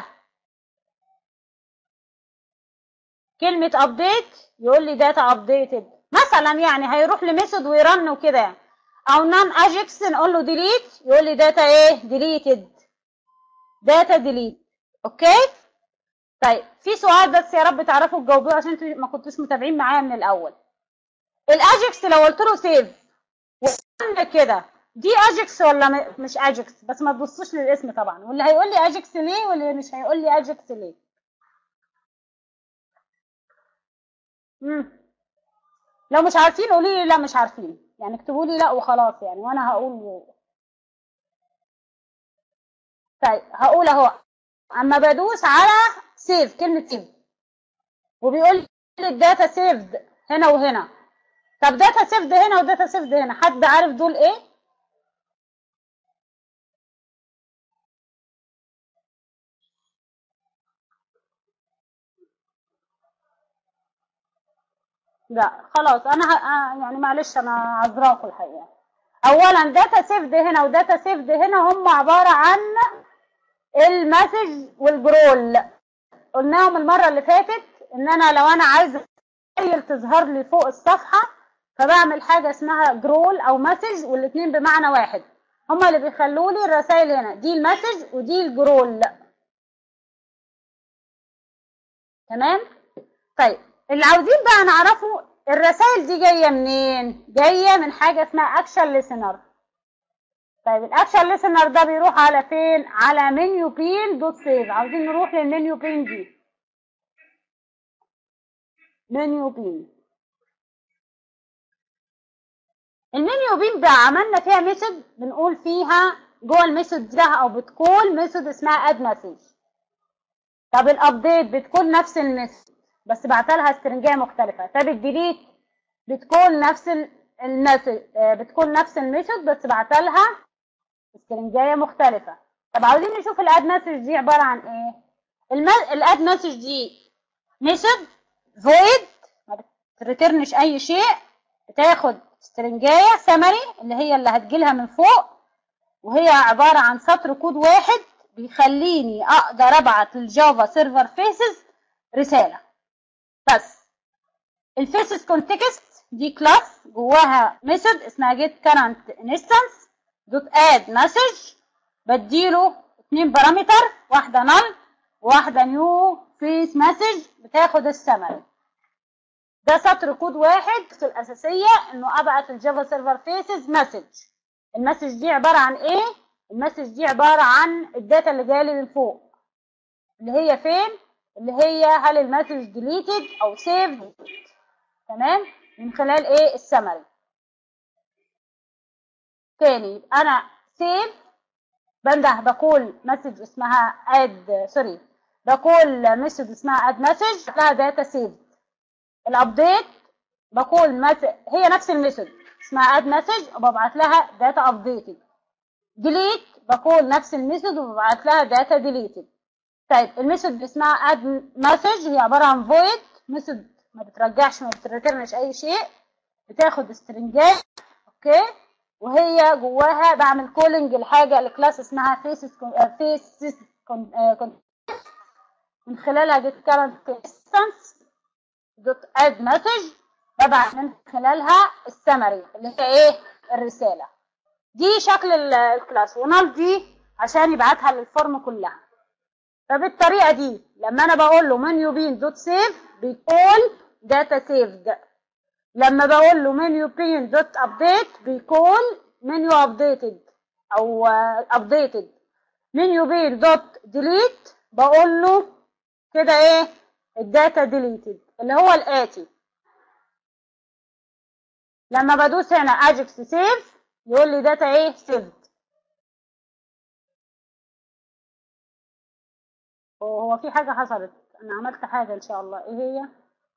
كلمه ابديت يقول لي داتا ابديتد مثلا يعني هيروح لميثود ويرن وكده يعني او نان اجكس نقول له ديليت يقول لي داتا ايه ديليتد داتا ديليت اوكي طيب في سؤال بس يا رب تعرفوا تجاوبوه عشان انتوا ما كنتوش متابعين معايا من الاول الاجكس لو قلت له سيف وعمل كده دي اجكس ولا م- مش اجكس بس ما تبصوش للاسم طبعا واللي هيقول لي اجكس ليه واللي مش هيقول لي اجكس ليه امم لو مش عارفين قولي لي لا مش عارفين يعني اكتبوا لي لا وخلاص يعني وانا هقول طيب هقول اهو اما بدوس على سيف كلمه سيف وبيقول لي الداتا سيفد هنا وهنا طب داتا سيفد هنا وداتا سيفد هنا حد عارف دول ايه لا خلاص انا ه... آه يعني معلش انا عذراكم الحقيقه اولا داتا سيفد هنا وداتا سيفد هنا هم عباره عن المسج والجرول قلناهم المره اللي فاتت ان انا لو انا عايزه تغير تظهر لي فوق الصفحه فبعمل حاجه اسمها جرول او مسج والاثنين بمعنى واحد هما اللي بيخلوا لي الرسائل هنا دي المسج ودي الجرول تمام طيب اللي عاوزين بقى نعرفه الرسائل دي جايه منين جايه من حاجه اسمها اكشن ليسنر طيب الاكشن ليسنر ده بيروح على فين على منيو بين دوت سيف عاوزين نروح للمنيو بين دي منيو بين المنيو بين بقى عملنا فيها ميثود بنقول فيها جوه الميثود ده او بتكون ميثود اسمها اد مسج طب الابديت بتكون نفس الميثود بس بعت لها استرنجيه مختلفه طب الديليت بتكون نفس الميثود بتكون نفس الميثود بس بعت لها استرنجيه مختلفه طب عاوزين نشوف الاد مسج دي عباره عن ايه الم... الاد مسج دي ميثود فويد ما بتريترنش اي شيء بتاخد استرنجايه سمري اللي هي اللي هتجيلها من فوق وهي عباره عن سطر كود واحد بيخليني اقدر ابعت للجافا سيرفر فيسز رساله بس الفيسز كونتكست دي كلاس جواها ميثود اسمها جيت كارنت انستنس دوت اد مسج بديله اتنين بارامتر واحده نل وواحده نيو فيس مسج بتاخد السمري ده سطر كود واحد الاساسيه انه ابعت الجافا سيرفر فيسز مسج المسج دي عباره عن ايه المسج دي عباره عن الداتا اللي جايه لي من فوق اللي هي فين اللي هي هل المسج ديليتد او سيفد تمام من خلال ايه السمري تاني يبقى انا سيف بنده بقول مسج اسمها اد سوري بقول مسج اسمها اد مسج لها داتا سيف الابديت بقول مس... هي نفس المسج اسمها اد مسج وببعت لها داتا ابديتد ديليت بقول نفس المسج وببعت لها داتا ديليتد طيب المسج اسمها اد مسج هي عباره عن فويد مسج ما بترجعش ما بتريترنش اي شيء بتاخد استرنجات اوكي وهي جواها بعمل كولينج لحاجه لكلاس اسمها فيسز فيسز من خلالها جيت كارنت انستنس دوت اد مسج ببعت من خلالها السمري اللي هي ايه الرساله دي شكل ال- الكلاس ونال دي عشان يبعتها للفورم كلها فبالطريقه دي لما انا بقول له منيو بين دوت سيف بيقول داتا سيفد لما بقول له منيو بين دوت ابديت بيقول منيو ابديتد او ابديتد منيو بين دوت ديليت بقول له كده ايه الداتا ديليتد اللي هو الاتي لما بدوس هنا اجكس سيف يقول لي داتا ايه سيفد هو في حاجة حصلت أنا عملت حاجة إن شاء الله إيه هي؟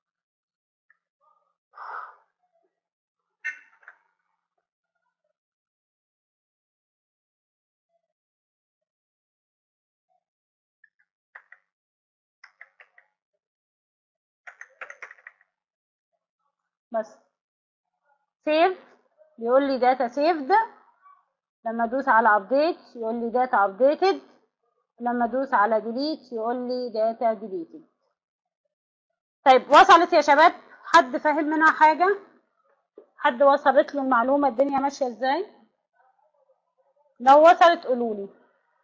بس سيف بيقول لي داتا سيفد لما ادوس على ابديت يقول لي داتا ابديتد لما ادوس على ديليت يقول لي داتا ديليتد طيب وصلت يا شباب حد فاهم منها حاجه حد وصلت له المعلومه الدنيا ماشيه ازاي لو وصلت قولوا لي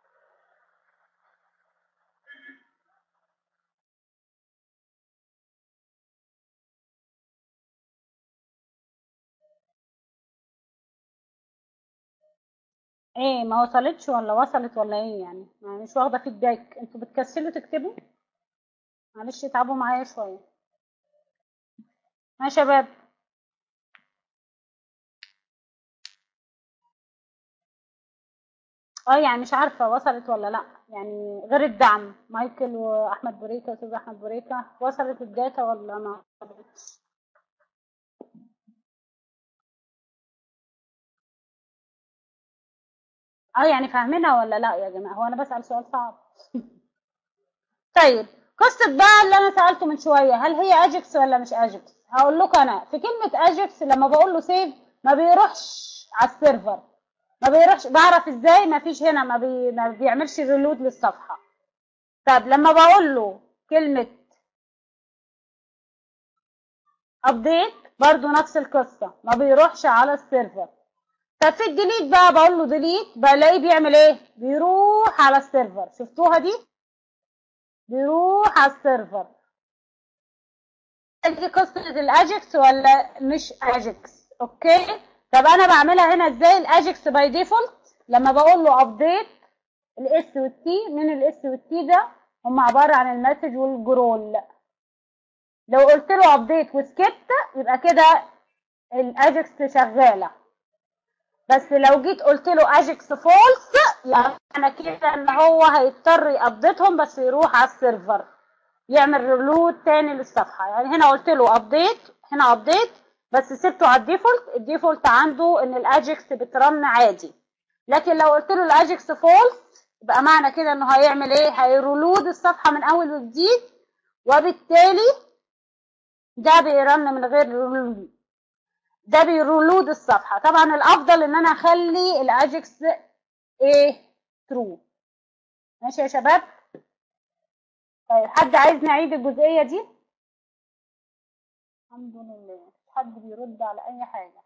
ايه ما وصلتش ولا وصلت ولا ايه يعني يعني مش واخده فيدباك انتوا بتكسلوا تكتبوا معلش اتعبوا معايا شويه يا شباب اه يعني مش عارفه وصلت ولا لا يعني غير الدعم مايكل واحمد بوريكا استاذ احمد بوريكا وصلت الداتا ولا ما وصلتش اه يعني فاهمينها ولا لا يا جماعه هو انا بسال سؤال صعب طيب قصه بقى اللي انا سالته من شويه هل هي اجكس ولا مش اجكس هقول لكم انا في كلمه اجكس لما بقول له سيف ما بيروحش على السيرفر ما بيروحش بعرف ازاي ما فيش هنا ما, بي... ما بيعملش ريلود للصفحه طب لما بقول له كلمه ابديت برضو نفس القصه ما بيروحش على السيرفر طب في الديليت بقى بقول له ديليت بلاقيه بيعمل ايه بيروح على السيرفر شفتوها دي بيروح على السيرفر دي قصه الاجكس ولا مش اجكس اوكي طب انا بعملها هنا ازاي الاجكس باي ديفولت لما بقول له ابديت الاس والتي من الاس والتي ده هم عباره عن المسج والجرول لو قلت له ابديت وسكت يبقى كده الاجكس شغاله بس لو جيت قلت له اجكس فولس يعني كده ان هو هيضطر يابديتهم بس يروح على السيرفر يعمل ريلود تاني للصفحه يعني هنا قلت له ابديت هنا ابديت بس سبته على الديفولت الديفولت عنده ان الاجكس بترن عادي لكن لو قلت له الاجكس فولس يبقى معنى كده انه هيعمل ايه هيرولود الصفحه من اول وجديد وبالتالي ده بيرن من غير ريلود ده بيرولود الصفحه طبعا الافضل ان انا اخلي الاجكس ايه ترو ماشي يا شباب طيب حد عايز نعيد الجزئيه دي الحمد لله حد بيرد على اي حاجه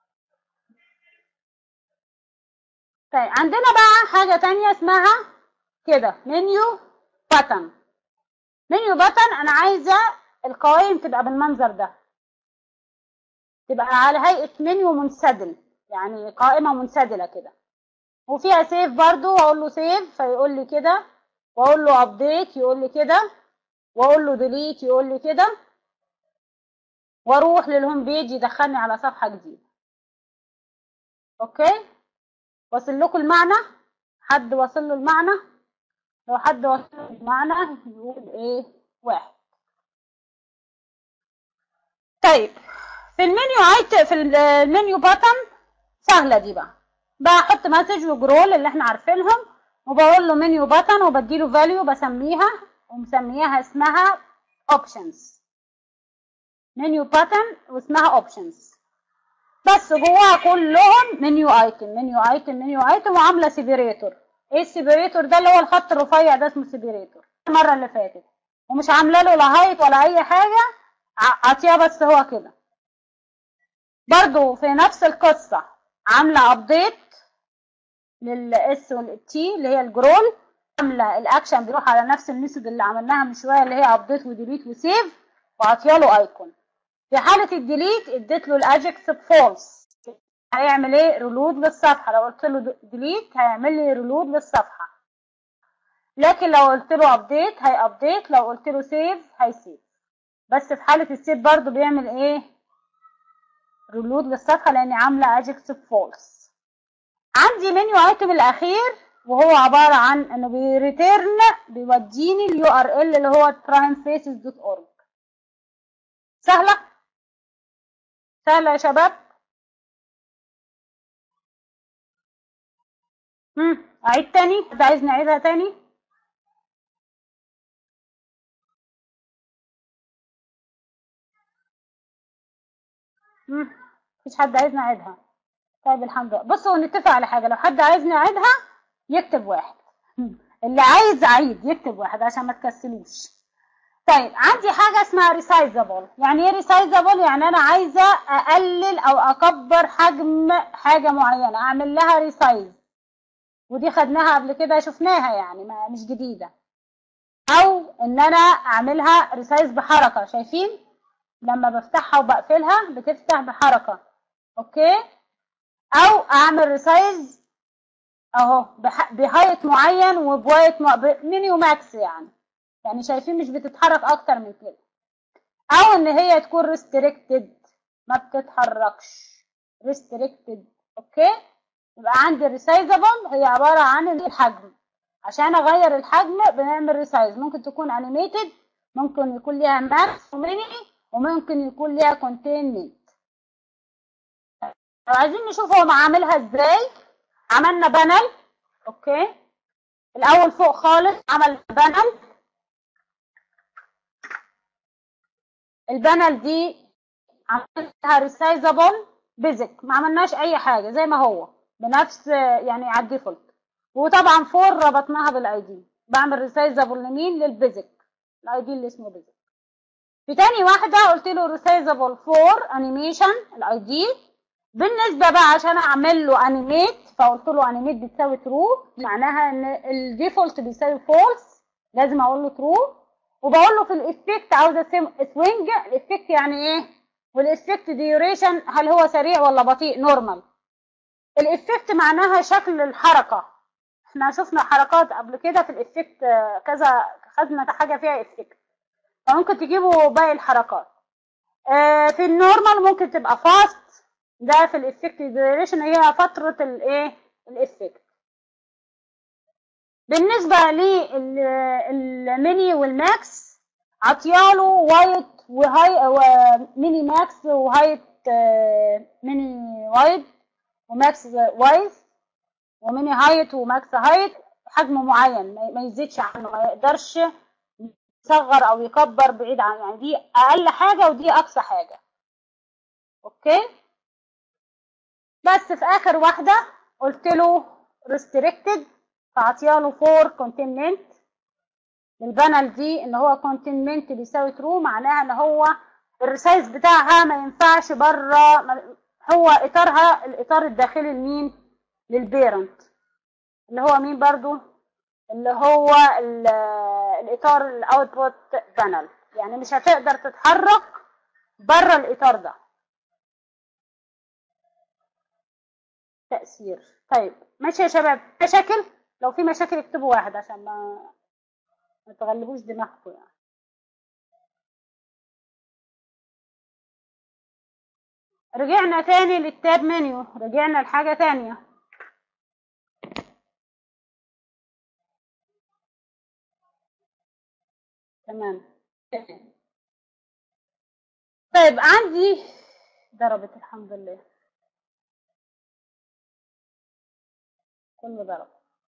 طيب عندنا بقى حاجه تانية اسمها كده منيو باتن منيو باتن انا عايزه القوائم تبقى بالمنظر ده تبقى على هيئه منيو منسدل يعني قائمه منسدله كده وفيها سيف برضو واقول له سيف فيقول لي كده واقول له ابديت يقول لي كده واقول له ديليت يقول لي كده واروح للهوم بيج يدخلني على صفحه جديده اوكي وصل لكم المعنى حد وصل له المعنى لو حد وصل له المعنى يقول ايه واحد طيب في المنيو عايت في المنيو باتن سهله دي بقى بحط مسج وجرول اللي احنا عارفينهم وبقول له منيو باتن وبديله فاليو بسميها ومسمياها اسمها اوبشنز منيو باتن واسمها اوبشنز بس جواها كلهم منيو ايتم منيو ايتم منيو ايتم وعامله سيبريتور ايه السيبريتور ده اللي هو الخط الرفيع ده اسمه سيبريتور المره اللي فاتت ومش عامله له لا هايت ولا اي حاجه عطيها بس هو كده برضو في نفس القصه عامله ابديت للاس والتي اللي هي الجرول عامله الاكشن بيروح على نفس الميثود اللي عملناها من شويه اللي هي ابديت وديليت وسيف وعطيها له ايكون في حاله الديليت اديت له الاجكس فولس هيعمل ايه ريلود للصفحه لو قلت له ديليت هيعمل لي ريلود للصفحه لكن لو قلت له ابديت هي ابديت لو قلت له سيف هيسيف بس في حاله السيف برضو بيعمل ايه ريلود للصفحه لاني عامله اجكس فولس عندي منيو ايتم الاخير وهو عباره عن انه بيريتيرن بيوديني اليو ار ال اللي هو primefaces.org سهله سهله يا شباب امم اعيد تاني حد عايز نعيدها تاني امم مفيش حد عايز نعيدها طيب الحمد لله بصوا نتفق على حاجه لو حد عايز نعيدها يكتب واحد اللي عايز عيد يكتب واحد عشان ما تكسلوش طيب عندي حاجه اسمها ريسايزابل يعني ايه ريسايزابل يعني انا عايزه اقلل او اكبر حجم حاجه معينه اعمل لها ريسايز ودي خدناها قبل كده شفناها يعني ما مش جديده او ان انا اعملها ريسايز بحركه شايفين لما بفتحها وبقفلها بتفتح بحركه اوكي او اعمل ريسايز اهو بهايت معين وبوايت م... مينيو ماكس يعني يعني شايفين مش بتتحرك اكتر من كده او ان هي تكون ريستريكتد ما بتتحركش ريستريكتد اوكي يبقى عندي ريسايزابل هي عباره عن الحجم عشان اغير الحجم بنعمل ريسايز ممكن تكون انيميتد ممكن يكون ليها ماكس وميني وممكن يكون ليها كونتينمنت لو عايزين نشوف هو عاملها ازاي عملنا بانل اوكي الاول فوق خالص عمل بانل البانل دي عملتها ريسايزابل بيزك ما عملناش اي حاجه زي ما هو بنفس يعني على الديفولت وطبعا فور ربطناها بالاي دي بعمل ريسايزابل لمين للبيزك الاي دي اللي اسمه بيزك في تاني واحده قلت له ريسايزابل فور انيميشن الاي دي بالنسبه بقى عشان اعمل له انيميت فقلت له انيميت بتساوي ترو معناها ان الديفولت بيساوي فولس لازم اقول له ترو وبقول له في الافكت عاوزه سوينج الافكت يعني ايه والافكت ديوريشن هل هو سريع ولا بطيء نورمال الافكت معناها شكل الحركه احنا شفنا حركات قبل كده في الافكت كذا خدنا حاجه فيها افكت فممكن تجيبوا باقي الحركات اه في النورمال ممكن تبقى فاست ده في الافكت ديوريشن هي فتره الايه الافكت بالنسبه للميني والماكس عطياله وايت وهاي وميني ماكس وهايت ميني وايت وماكس وايز وميني هايت وماكس هايت حجم معين ما يزيدش عنه ما يقدرش يصغر او يكبر بعيد عن يعني دي اقل حاجه ودي اقصى حاجه اوكي بس في اخر واحده قلت له restricted فعطياله فور كونتينمنت البانل دي ان هو كونتينمنت بيساوي ترو معناها ان هو الريسايز بتاعها ما ينفعش بره هو اطارها الاطار الداخلي لمين للبيرنت اللي هو مين برضو اللي هو ال- الاطار الاوتبوت بانل يعني مش هتقدر تتحرك بره الاطار ده تأثير طيب ماشي يا شباب مشاكل لو في مشاكل اكتبوا واحد عشان ما ما تغلبوش دماغكم يعني رجعنا تاني للتاب منيو رجعنا لحاجة تانية تمام طيب عندي ضربت الحمد لله كله ضرب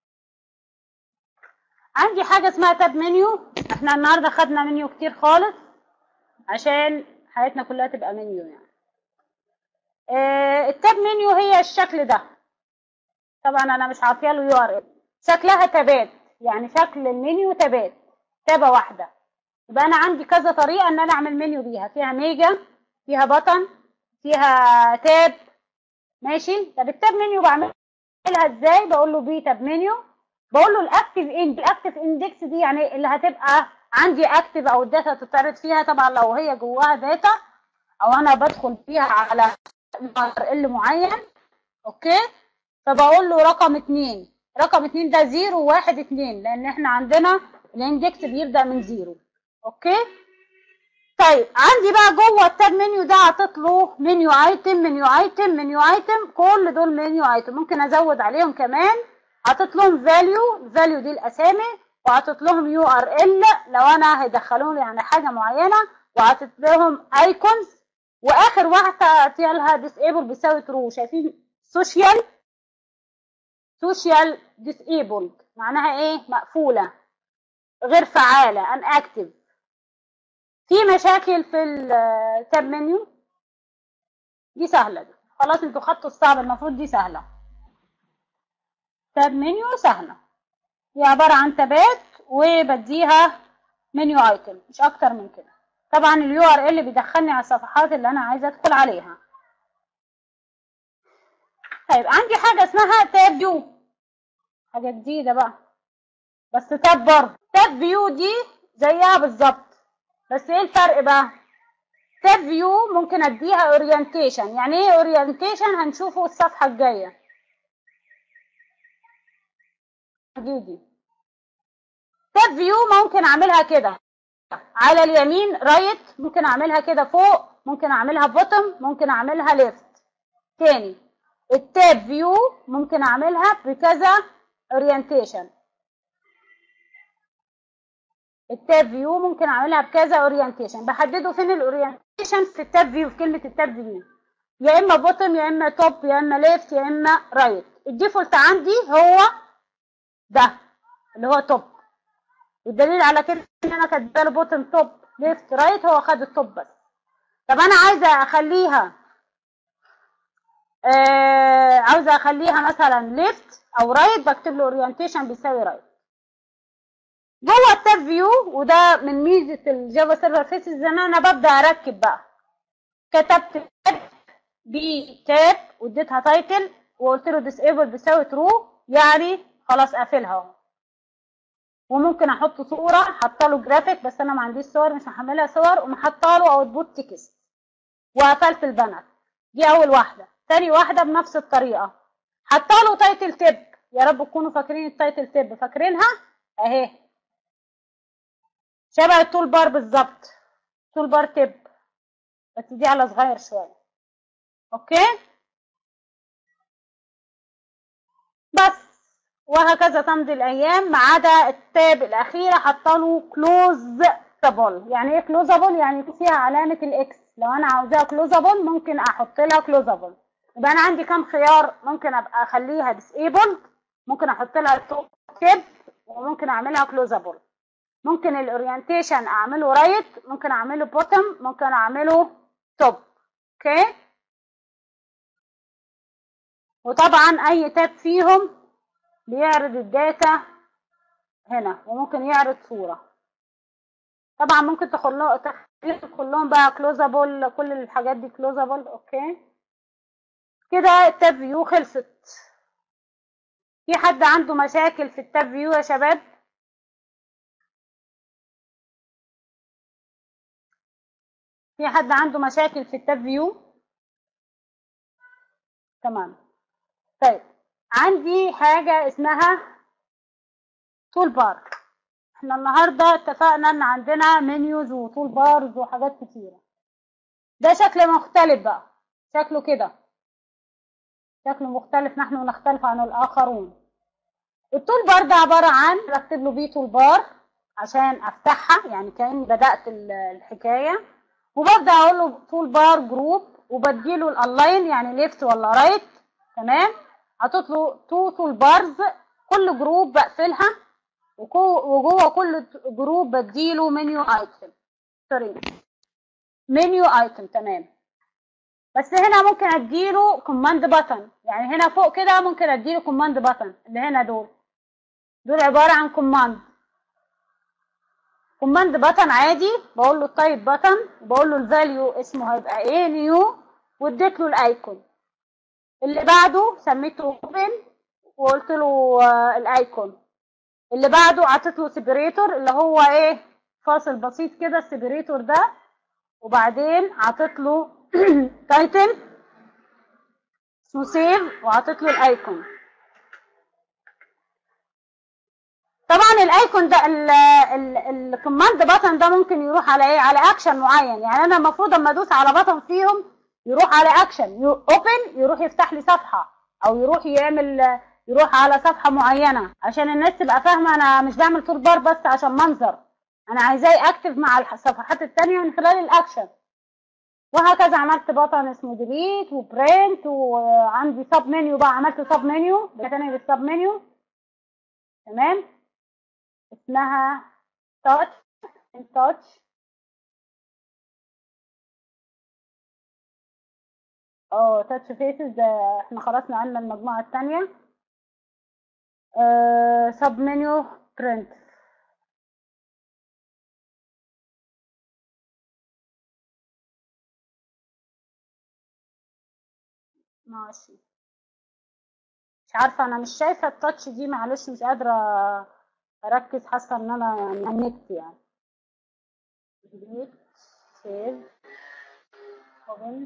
عندي حاجة اسمها تاب منيو احنا النهاردة خدنا منيو كتير خالص عشان حياتنا كلها تبقى منيو يعني اه التاب منيو هي الشكل ده طبعا انا مش عاطيه له يو ار ال شكلها تابات يعني شكل المنيو تابات تابة واحدة يبقى انا عندي كذا طريقة ان انا اعمل منيو بيها فيها ميجا فيها بطن فيها تاب ماشي طب التاب منيو بعملها ازاي بقول له بي تاب منيو بقول له الاكتف اند الاكتف اندكس دي يعني اللي هتبقى عندي اكتف او الداتا تتعرض فيها طبعا لو هي جواها داتا او انا بدخل فيها على ار ال معين اوكي فبقول له رقم اتنين رقم اتنين ده زيرو واحد اتنين لان احنا عندنا الاندكس بيبدأ من زيرو اوكي طيب عندي بقى جوه التاب منيو ده حاطط له منيو ايتم منيو ايتم منيو ايتم كل دول منيو ايتم ممكن ازود عليهم كمان حاطط لهم فاليو الفاليو دي الاسامي وحاطط لهم يو ار ال لو انا هيدخلوا لي يعني حاجه معينه وحاطط لهم ايكونز واخر واحده عطيها لها ديسيبل بيساوي ترو شايفين سوشيال سوشيال ديسيبل معناها ايه مقفوله غير فعاله ان اكتف في مشاكل في التاب منيو دي سهله دي خلاص انتوا خدتوا الصعب المفروض دي سهله تاب منيو سهله هي عباره عن تابات وبديها منيو ايتم مش اكتر من كده طبعا اليو ار ال بيدخلني على الصفحات اللي انا عايزه ادخل عليها طيب عندي حاجه اسمها تاب فيو حاجه جديده بقى بس تاب برضه تاب فيو دي زيها بالظبط بس ايه الفرق بقى تاب فيو ممكن اديها اورينتيشن يعني ايه اورينتيشن هنشوفه الصفحه الجايه دي تاب فيو ممكن اعملها كده على اليمين رايت ممكن اعملها كده فوق ممكن اعملها بوتم ممكن اعملها ليفت تاني التاب فيو ممكن اعملها بكذا اورينتيشن التاب فيو ممكن اعملها بكذا اورينتيشن بحدده فين الاورينتيشن في التاب فيو في كلمه التاب فيو يا اما بوتم يا اما توب يا اما ليفت يا اما رايت الديفولت عندي هو ده اللي هو توب والدليل على كده ان انا كاتبه له بوتم توب ليفت رايت هو خد التوب بس طب انا عايزه اخليها آه عاوزه اخليها مثلا ليفت او رايت بكتب له اورينتيشن بيساوي رايت جوه التاب فيو وده من ميزه الجافا سيرفر فيسز ان انا ببدا اركب بقى كتبت تاب بي تاب واديتها تايتل وقلت له ديسيبل بيساوي ترو يعني خلاص قافلها اهو وممكن احط صوره حاطه له جرافيك بس انا ما عنديش صور مش محملها صور ومحطه له اوتبوت تكست وقفلت البانر دي اول واحده تاني واحده بنفس الطريقه حاطه له تايتل تيب يا رب تكونوا فاكرين التايتل تيب فاكرينها اهي شبه التول بار بالظبط تول بار تيب بس دي على صغير شويه اوكي بس وهكذا تمضي الايام ما عدا التاب الاخيره حاطه له كلوزابل يعني ايه كلوزابل يعني فيها علامه الاكس لو انا عاوزاها كلوزابل ممكن احط لها كلوزابل يبقى انا عندي كام خيار ممكن ابقى اخليها ديسيبل ممكن احط لها تيب وممكن اعملها كلوزابل ممكن الاورينتيشن اعمله رايت ممكن اعمله بوتم ممكن اعمله توب اوكي وطبعا اي تاب فيهم بيعرض الداتا هنا وممكن يعرض صورة طبعا ممكن تخلو تدخل لهم بقى كلوزابل كل الحاجات دي كلوزابل اوكي كده التاب فيو خلصت في حد عنده مشاكل في التاب فيو يا شباب في حد عنده مشاكل في التاب فيو تمام طيب عندي حاجة اسمها تول بار احنا النهاردة اتفقنا ان عندنا منيوز وتول بارز وحاجات كتيرة ده شكل مختلف بقى شكله كده شكله مختلف نحن نختلف عن الآخرون التول بار ده عبارة عن رتب له بيه تول بار عشان افتحها يعني كأني بدأت ال- الحكاية وببدأ اقول له تول بار جروب وبديله الالاين يعني ليفت ولا رايت تمام حاطط له تو تول بارز كل جروب بقفلها وكو- وجوه كل جروب بديله منيو ايتم سوري منيو ايتم تمام بس هنا ممكن اديله كوماند بutton يعني هنا فوق كده ممكن اديله كوماند button اللي هنا دول دول عبارة عن كوماند كوماند بutton عادي بقول له تايب button وبقول له الفاليو اسمه هيبقى ايه نيو واديت له الايكون اللي بعده سميته اوبن وقلت له آه، الايكون اللي بعده عطيت له سيبريتور اللي هو ايه فاصل بسيط كده السيبريتور ده وبعدين عطيت له تايتل اسمه سيف وعطيت له الايكون طبعا الايكون ده الكوماند باتن ده ممكن يروح على ايه على اكشن معين يعني انا المفروض اما ادوس على باتن فيهم يروح على اكشن اوبن يروح يفتح لي صفحه او يروح يعمل يروح على صفحه معينه عشان الناس تبقى فاهمه انا مش بعمل تور بار بس عشان منظر انا عايزاه اكتف مع الصفحات التانية من خلال الاكشن وهكذا عملت بطن اسمه ديليت وبرنت وعندي سب منيو بقى عملت سب منيو ده تاني للسب منيو تمام اسمها تاتش تاتش اه تاتش فيسز ده احنا خلاص نقلنا المجموعة التانية آه سب منيو برنت ماشي مش عارفة انا مش شايفة التاتش دي معلش مش قادرة اركز حاسة ان انا يعني هنكت يعني delete save open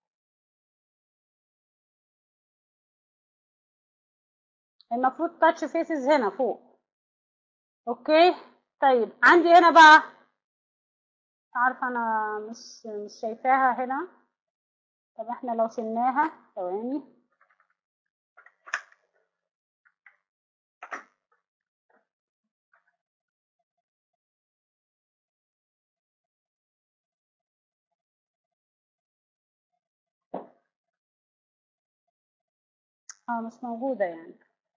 المفروض تاتش فيسز هنا فوق اوكي طيب عندي هنا بقى مش عارفة انا مش مش شايفاها هنا طب احنا لو شلناها ثواني اه مش موجودة يعني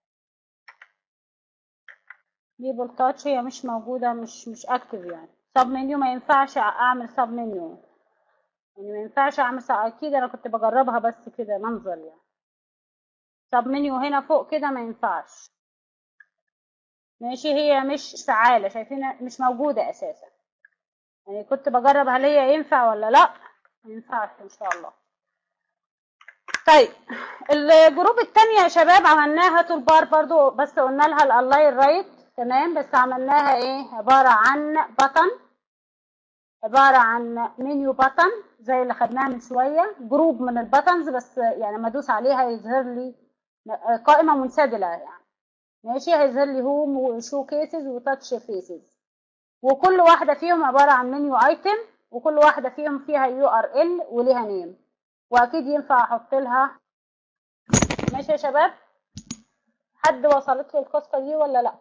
ليبل تاتش هي مش موجودة مش مش اكتف يعني سب منيو ما ينفعش اعمل سب منيو يعني ما ينفعش اعمل سب اكيد انا كنت بجربها بس كده منظر يعني سب منيو هنا فوق كده ما ينفعش ماشي هي مش فعالة شايفينها مش موجودة اساسا يعني كنت بجرب هل هي ينفع ولا لا ما ينفعش ان شاء الله طيب الجروب التانية يا شباب عملناها تول بار برضو بس قلنا لها الالاين رايت تمام بس عملناها ايه عبارة عن بطن عبارة عن منيو بطن زي اللي خدناها من شوية جروب من البطنز بس يعني لما ادوس عليها يظهر لي قائمة منسدلة يعني ماشي هيظهر لي هوم وشو كيسز وتاتش فيسز وكل واحدة فيهم عبارة عن منيو ايتم وكل واحدة فيهم فيها يو ار ال وليها نيم واكيد ينفع احط لها ماشي يا شباب حد وصلت له القصة دي ولا لا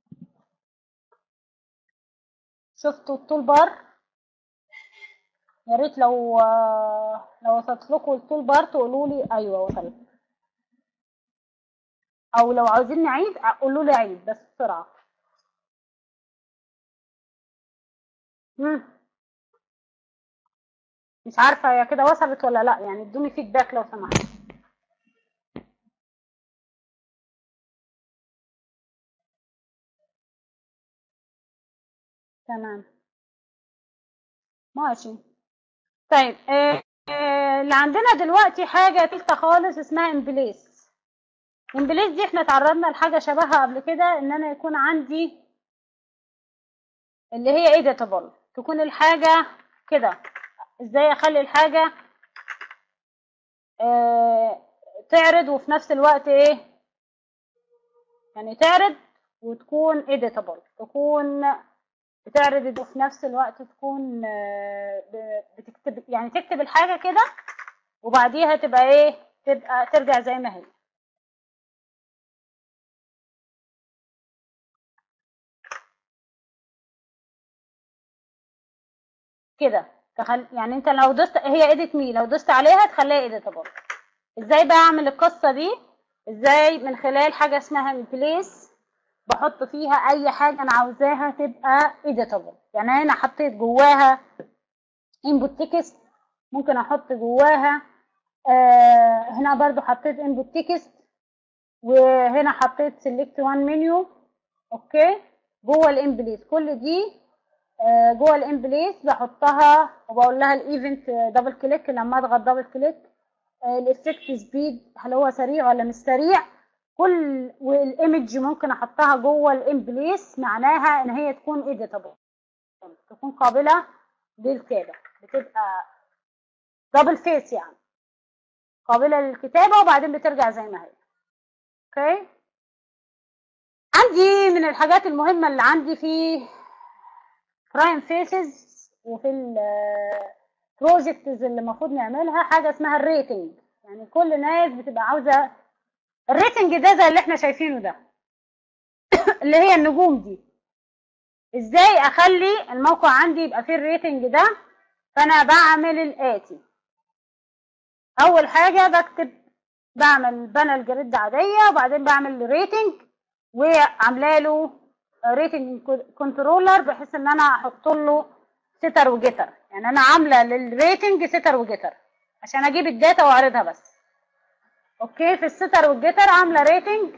شفتوا التول بار يا ريت لو لو وصلت لكم التول بار تقولوا لي ايوه وصلت او لو عاوزين نعيد قولوا لي عيد بس بسرعه مم. مش عارفه هي كده وصلت ولا لا يعني ادوني فيدباك لو سمحت تمام ماشي طيب آه آه اللي عندنا دلوقتي حاجه تالته خالص اسمها امبليس امبليس دي احنا اتعرضنا لحاجه شبهها قبل كده ان انا يكون عندي اللي هي ايديتابل تكون الحاجه كده ازاي اخلي الحاجة آه تعرض وفي نفس الوقت ايه يعني تعرض وتكون editable تكون بتعرض وفي نفس الوقت تكون آه ب- بتكتب يعني تكتب الحاجة كده وبعديها تبقى ايه تبقى ترجع زي ما هي كده تخل... يعني انت لو دوست هي ايديت مي لو دوست عليها تخليها ايديتابل ازاي بقى اعمل القصه دي ازاي من خلال حاجه اسمها بليس بحط فيها اي حاجه انا عاوزاها تبقى ايديتابل يعني هنا حطيت جواها انبوت تكست ممكن احط جواها آه هنا برضو حطيت انبوت تكست وهنا حطيت سيلكت وان منيو اوكي جوه الامبليس كل دي آه، جوه الامبليس بحطها وبقول لها الايفنت دبل كليك لما اضغط دبل كليك الافكت سبيد هل هو سريع ولا مش سريع كل والايمج ممكن احطها جوه الامبليس معناها ان هي تكون ايديتابل تكون قابله للكتابه بتبقى دبل فيس يعني قابله للكتابه وبعدين بترجع زي ما هي اوكي عندي من الحاجات المهمه اللي عندي في برايم فيسز وفي البروجكتز اللي المفروض نعملها حاجه اسمها الريتنج يعني كل الناس بتبقى عاوزه الريتنج ده زي اللي احنا شايفينه ده اللي هي النجوم دي ازاي اخلي الموقع عندي يبقى فيه الريتنج ده فانا بعمل الاتي اول حاجه بكتب بعمل بانل جريد عاديه وبعدين بعمل ريتنج وعامله له ريتنج كنترولر بحيث ان انا احط له ستر وجيتر يعني انا عامله للريتنج ستر وجيتر عشان اجيب الداتا واعرضها بس اوكي في الستر والجيتر عامله ريتنج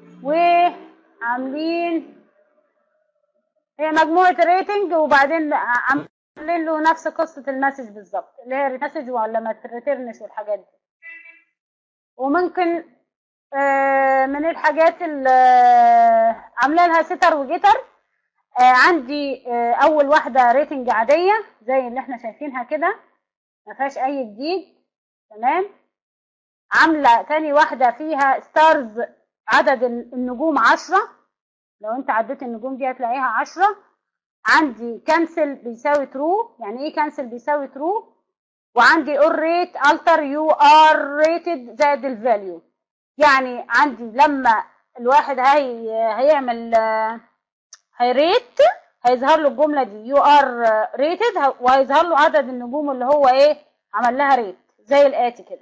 وعاملين هي مجموعه ريتنج وبعدين عاملين له نفس قصه المسج بالظبط اللي هي المسج ولا ما تريترنش والحاجات دي وممكن آه، من الحاجات اللي عامله لها ستر وجيتر آه، عندي آه، اول واحده ريتنج عاديه زي اللي احنا شايفينها كده ما فيهاش اي جديد تمام عامله تاني واحده فيها ستارز عدد النجوم عشرة لو انت عديت النجوم دي هتلاقيها عشرة عندي كانسل بيساوي ترو يعني ايه كانسل بيساوي ترو وعندي اور ريت التر يو ار ريتد زائد الفاليو يعني عندي لما الواحد هي هيعمل آه، هيريت هيظهر له الجمله دي يو ار ريتد وهيظهر له عدد النجوم اللي هو ايه عمل لها ريت زي الاتي كده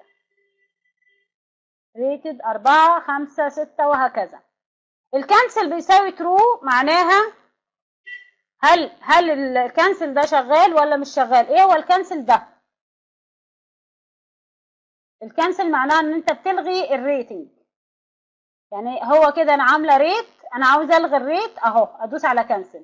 ريتد أربعة خمسة ستة وهكذا الكانسل بيساوي ترو معناها هل هل الكانسل ده شغال ولا مش شغال ايه هو الكانسل ده الكانسل معناه ان انت بتلغي الريتنج يعني هو كده انا عامله ريت انا عاوزه الغي الريت اهو ادوس على كانسل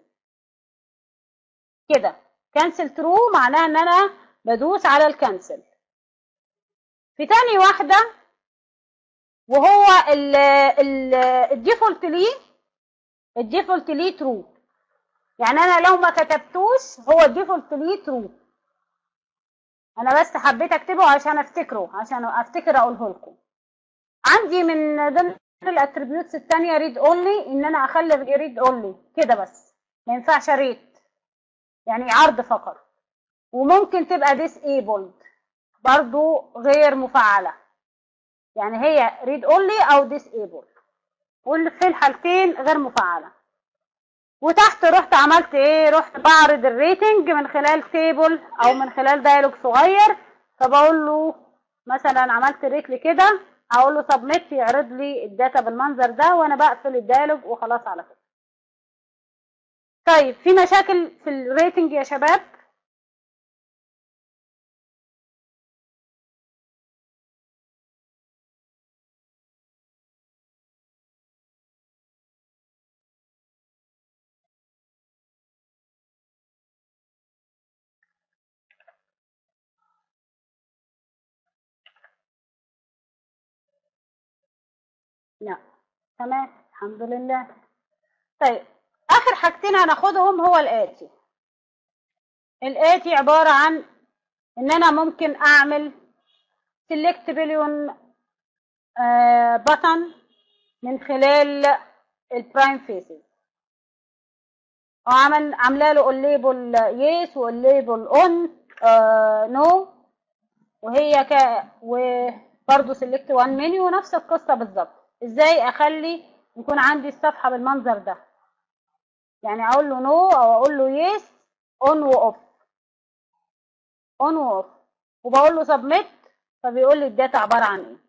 كده كانسل ترو معناها ان انا بدوس على الكانسل في تاني واحده وهو ال ال الديفولت ليه الديفولت ليه ترو يعني انا لو ما كتبتوش هو الديفولت ليه ترو انا بس حبيت اكتبه عشان افتكره عشان افتكر اقوله لكم عندي من ضمن الاتريبيوتس الثانيه ريد اونلي ان انا اخلي ريد اونلي كده بس ما ينفعش ريت يعني عرض فقط وممكن تبقى ديسيبلد برضو غير مفعله يعني هي ريد اونلي او ديسيبل في الحالتين غير مفعله وتحت رحت عملت ايه رحت بعرض الريتنج من خلال تيبل او من خلال دايلوج صغير فبقول له مثلا عملت ريت لي كده هقول له سبميت يعرض لي الداتا بالمنظر ده وانا بقفل الدايلوج وخلاص على كده طيب في مشاكل في الريتنج يا شباب لا تمام الحمد لله طيب اخر حاجتين هناخدهم هو الاتي الاتي عبارة عن ان انا ممكن اعمل select بليون بutton من خلال البرايم فيسز وعمل عامله له الليبل يس والليبل اون نو وهي ك وبرضه سيلكت وان منيو نفس القصه بالظبط ازاي اخلي يكون عندي الصفحه بالمنظر ده يعني اقول له نو no او اقول له يس اون واوف اون واوف وبقول له سبميت فبيقول لي الداتا عباره عن ايه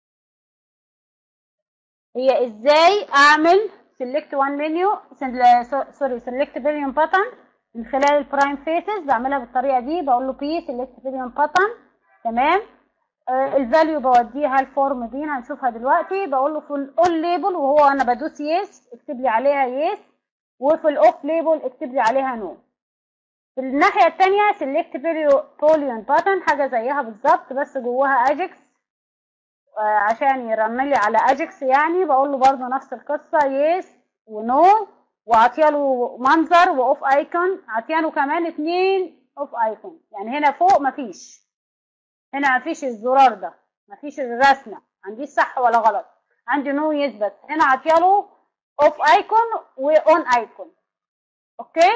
هي ازاي اعمل select one menu سوري select billion button من خلال البرايم فيسز بعملها بالطريقه دي بقول له بي select billion button تمام آه الفاليو بوديها الفورم دي هنشوفها دلوقتي بقول له في الاول ليبل وهو انا بدوس يس اكتب لي عليها يس وفي الاوف ليبل اكتب لي عليها نو في الناحيه الثانيه select billion button حاجه زيها بالظبط بس جواها اجكس عشان يرن لي على اجكس يعني بقول له برضه نفس القصه يس ونو وعطيه له منظر واوف ايكون عطيه له كمان اتنين اوف ايكون يعني هنا فوق مفيش هنا مفيش الزرار ده مفيش الرسمه عندي صح ولا غلط عندي نو يس بس هنا عطيه له اوف ايكون واون ايكون اوكي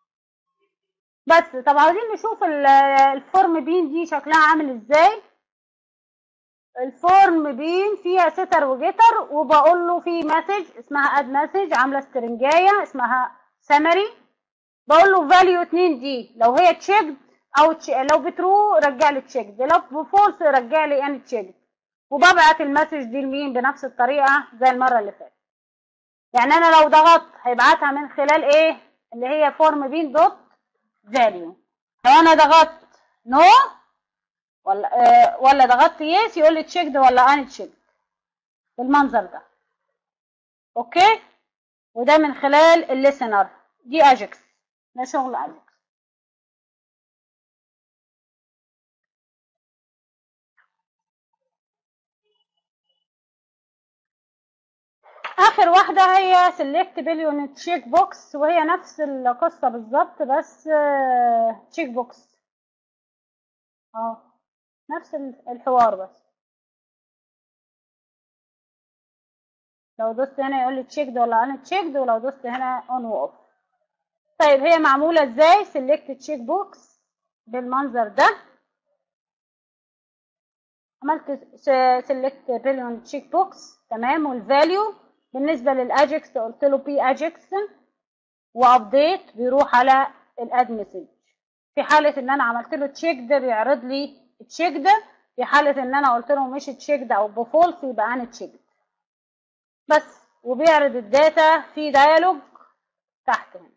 بس طب عاوزين نشوف الفورم بين دي شكلها عامل ازاي الفورم بين فيها ستر وجيتر وبقول له في مسج اسمها اد مسج عامله استرنجايه اسمها سمري بقول له فاليو 2 دي لو هي تشيكد او تش... لو بترو رجع لي تشيكد لو بفولس رجع لي ان تشيكد وببعت المسج دي لمين بنفس الطريقه زي المره اللي فاتت يعني انا لو ضغطت هيبعتها من خلال ايه اللي هي فورم بين دوت فاليو لو انا ضغطت نو no ولا آه ولا ضغطت يس يقول لي تشيكد ولا ان تشيكد بالمنظر ده اوكي وده من خلال الليسنر دي اجكس ده شغل اجكس اخر واحده هي سيلكت بليون تشيك بوكس وهي نفس القصه بالظبط بس تشيك بوكس اه نفس الحوار بس لو دوست هنا يقول لي تشيكد ولا انا تشيكد ولو دوست هنا اون واوف طيب هي معموله ازاي سيلكت تشيك بوكس بالمنظر ده عملت سيلكت بليون تشيك بوكس تمام والفاليو بالنسبه للاجكس قلت له بي اجكس وابديت بيروح على الاد مسج في حاله ان انا عملت له تشيك ده بيعرض لي تشيك ده في حالة ان انا قلت له مش تشيك ده او بفولس يبقى انا تشيك بس وبيعرض الداتا في ديالوج تحت هنا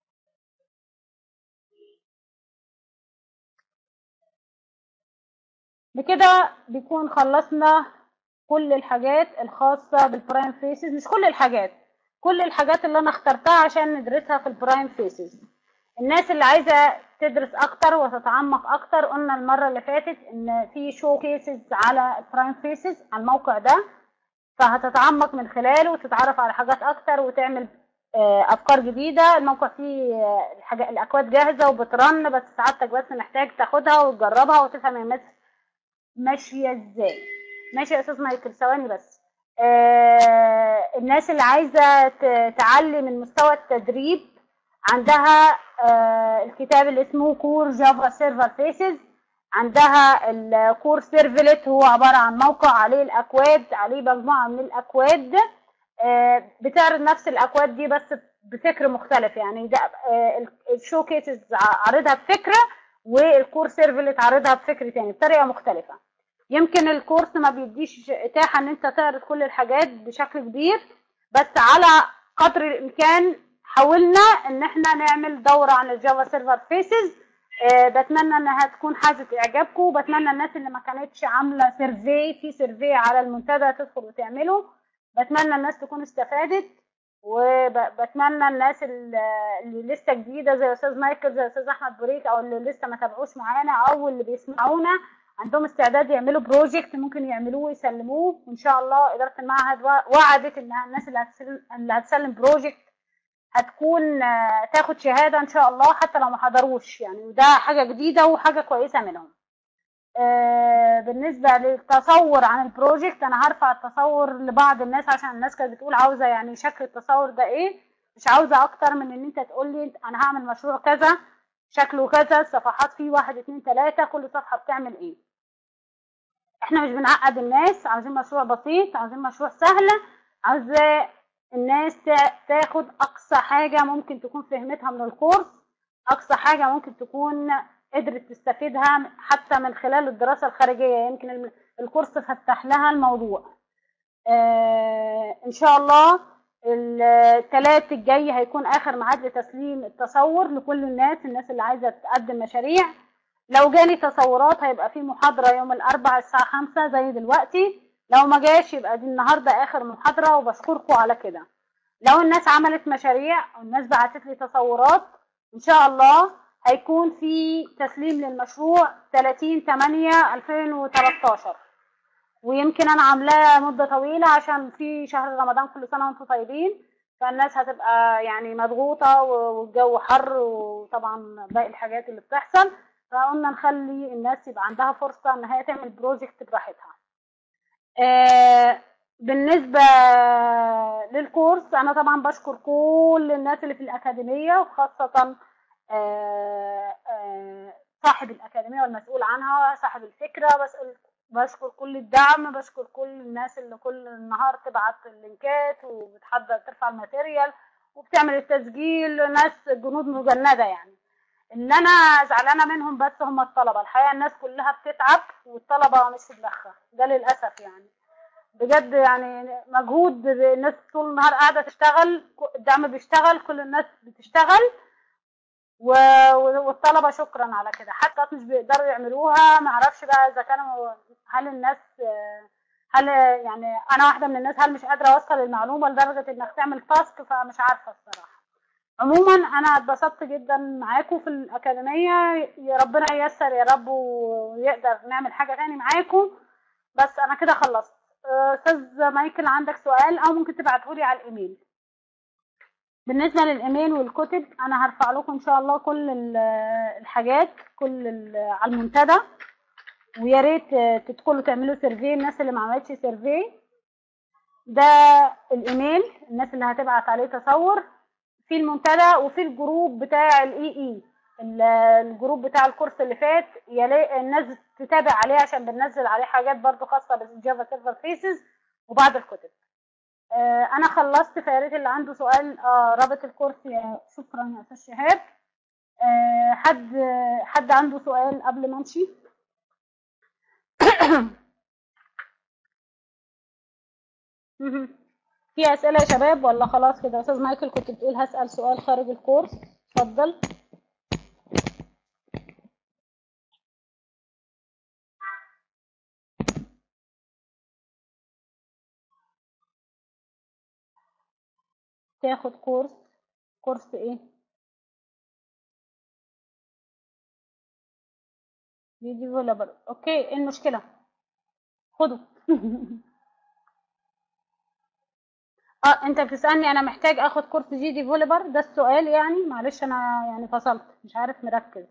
بكده بيكون خلصنا كل الحاجات الخاصة بالبرايم فيسز مش كل الحاجات كل الحاجات اللي انا اخترتها عشان ندرسها في البرايم فيسز الناس اللي عايزة تدرس اكتر وتتعمق اكتر قلنا المرة اللي فاتت ان في شو كيسز على البرايم فيسز على الموقع ده فهتتعمق من خلاله وتتعرف على حاجات اكتر وتعمل افكار جديدة الموقع فيه الحاجات الاكواد جاهزة وبترن بس سعادتك بس محتاج تاخدها وتجربها وتفهم الناس ماشية ازاي ماشي يا استاذ مايكل ثواني بس آه الناس اللي عايزة تعلي من مستوى التدريب عندها آه الكتاب اللي اسمه كور جافا سيرفر فيسز عندها الكور سيرفلت هو عبارة عن موقع عليه الأكواد عليه مجموعة من الأكواد آه بتعرض نفس الأكواد دي بس بفكر مختلف يعني ده آه الشو كيسز عارضها بفكرة والكور سيرفلت عارضها بفكر تاني بطريقة مختلفة يمكن الكورس ما بيديش إتاحة إن أنت تعرض كل الحاجات بشكل كبير بس على قدر الإمكان حاولنا ان احنا نعمل دورة عن الجافا سيرفر فيسز أه بتمنى انها تكون حازت اعجابكم بتمنى الناس اللي ما كانتش عاملة سيرفي في سيرفي على المنتدى تدخل وتعمله بتمنى الناس تكون استفادت وبتمنى الناس اللي لسه جديدة زي استاذ مايكل زي استاذ احمد بريك او اللي لسه ما تابعوش معانا او اللي بيسمعونا عندهم استعداد يعملوا بروجكت ممكن يعملوه ويسلموه وان شاء الله اداره المعهد وعدت انها الناس اللي هتسلم اللي هتسلم بروجكت هتكون تاخد شهادة إن شاء الله حتى لو ما حضروش يعني وده حاجة جديدة وحاجة كويسة منهم آه، بالنسبة للتصور عن البروجكت أنا هرفع التصور لبعض الناس عشان الناس كانت بتقول عاوزة يعني شكل التصور ده إيه مش عاوزة أكتر من إن أنت تقول لي أنا هعمل مشروع كذا شكله كذا الصفحات فيه واحد اتنين تلاتة كل صفحة بتعمل إيه إحنا مش بنعقد الناس عاوزين مشروع بسيط عاوزين مشروع سهل عاوزة الناس تا- تاخد أقصى حاجة ممكن تكون فهمتها من الكورس أقصى حاجة ممكن تكون قدرت تستفيدها حتى من خلال الدراسة الخارجية يمكن الم- الكورس فتح لها الموضوع آه إن شاء الله الثلاث الجاي هيكون آخر ميعاد لتسليم التصور لكل الناس الناس اللي عايزة تقدم مشاريع لو جالي تصورات هيبقى في محاضرة يوم الأربعاء الساعة خمسة زي دلوقتي لو ما جاش يبقى دي النهاردة آخر محاضرة وبشكركم على كده لو الناس عملت مشاريع أو الناس بعتت لي تصورات إن شاء الله هيكون في تسليم للمشروع 30 8 2013 ويمكن انا عاملاه مده طويله عشان في شهر رمضان كل سنه وانتم طيبين فالناس هتبقى يعني مضغوطه والجو حر وطبعا باقي الحاجات اللي بتحصل فقلنا نخلي الناس يبقى عندها فرصه ان هي تعمل بروجكت براحتها آه، بالنسبة للكورس أنا طبعا بشكر كل الناس اللي في الأكاديمية وخاصة آه، آه، صاحب الأكاديمية والمسؤول عنها صاحب الفكرة بسأل بشكر كل الدعم بشكر كل الناس اللي كل النهار تبعت اللينكات وبتحضر ترفع الماتيريال وبتعمل التسجيل ناس جنود مجندة يعني اللي انا زعلانه منهم بس هم الطلبه الحقيقه الناس كلها بتتعب والطلبه مش في دماغها ده للاسف يعني بجد يعني مجهود الناس طول النهار قاعده تشتغل الدعم بيشتغل كل الناس بتشتغل و... والطلبه شكرا على كده حتى مش بيقدروا يعملوها ما اعرفش بقى اذا كانوا هل الناس هل يعني انا واحده من الناس هل مش قادره اوصل المعلومه لدرجه انك تعمل تاسك فمش عارفه الصراحه عموما انا اتبسطت جدا معاكم في الاكاديميه يا ربنا ييسر يا رب ويقدر نعمل حاجه تاني معاكم بس انا كده خلصت استاذ مايكل عندك سؤال او ممكن تبعتهولي على الايميل بالنسبه للايميل والكتب انا هرفع لكم ان شاء الله كل الحاجات كل على المنتدى ويا ريت تدخلوا تعملوا سيرفي الناس اللي ما عملتش سيرفي ده الايميل الناس اللي هتبعت عليه تصور في المنتدى وفي الجروب بتاع الاي اي الجروب بتاع الكورس اللي فات يلاقي الناس تتابع عليه عشان بننزل عليه حاجات برضو خاصه بالجافا سيرفر فيسز وبعض الكتب آه انا خلصت فيا ريت اللي عنده سؤال آه رابط الكورس يا شكرا يا استاذ شهاب آه حد حد عنده سؤال قبل ما امشي في اسئله يا شباب ولا خلاص كده استاذ مايكل كنت بتقول هسال سؤال خارج الكورس اتفضل تاخد كورس كورس ايه دي ديفلوبر اوكي ايه المشكله خده اه انت بتسالني انا محتاج اخد كورس جي ديفلوبر ده السؤال يعني معلش انا يعني فصلت مش عارف مركز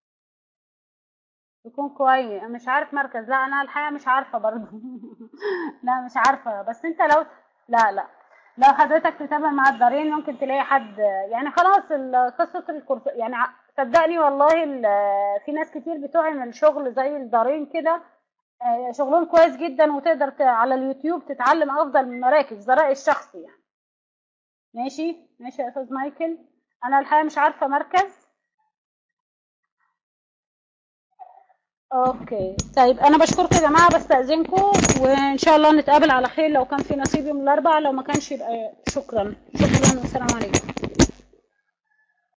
يكون كويس مش عارف مركز لا انا الحقيقه مش عارفه برضه لا مش عارفه بس انت لو لا لا لو حضرتك تتابع مع الدارين ممكن تلاقي حد يعني خلاص قصه الكورس يعني صدقني والله في ناس كتير بتعمل شغل زي الدارين كده شغلهم كويس جدا وتقدر على اليوتيوب تتعلم افضل من مراكز ده رايي الشخصي يعني ماشي ماشي يا استاذ مايكل انا الحقيقه مش عارفه مركز اوكي طيب انا بشكركم يا جماعه بستاذنكم وان شاء الله نتقابل على خير لو كان في نصيب يوم الاربعاء لو ما كانش يبقى شكرا شكرا والسلام عليكم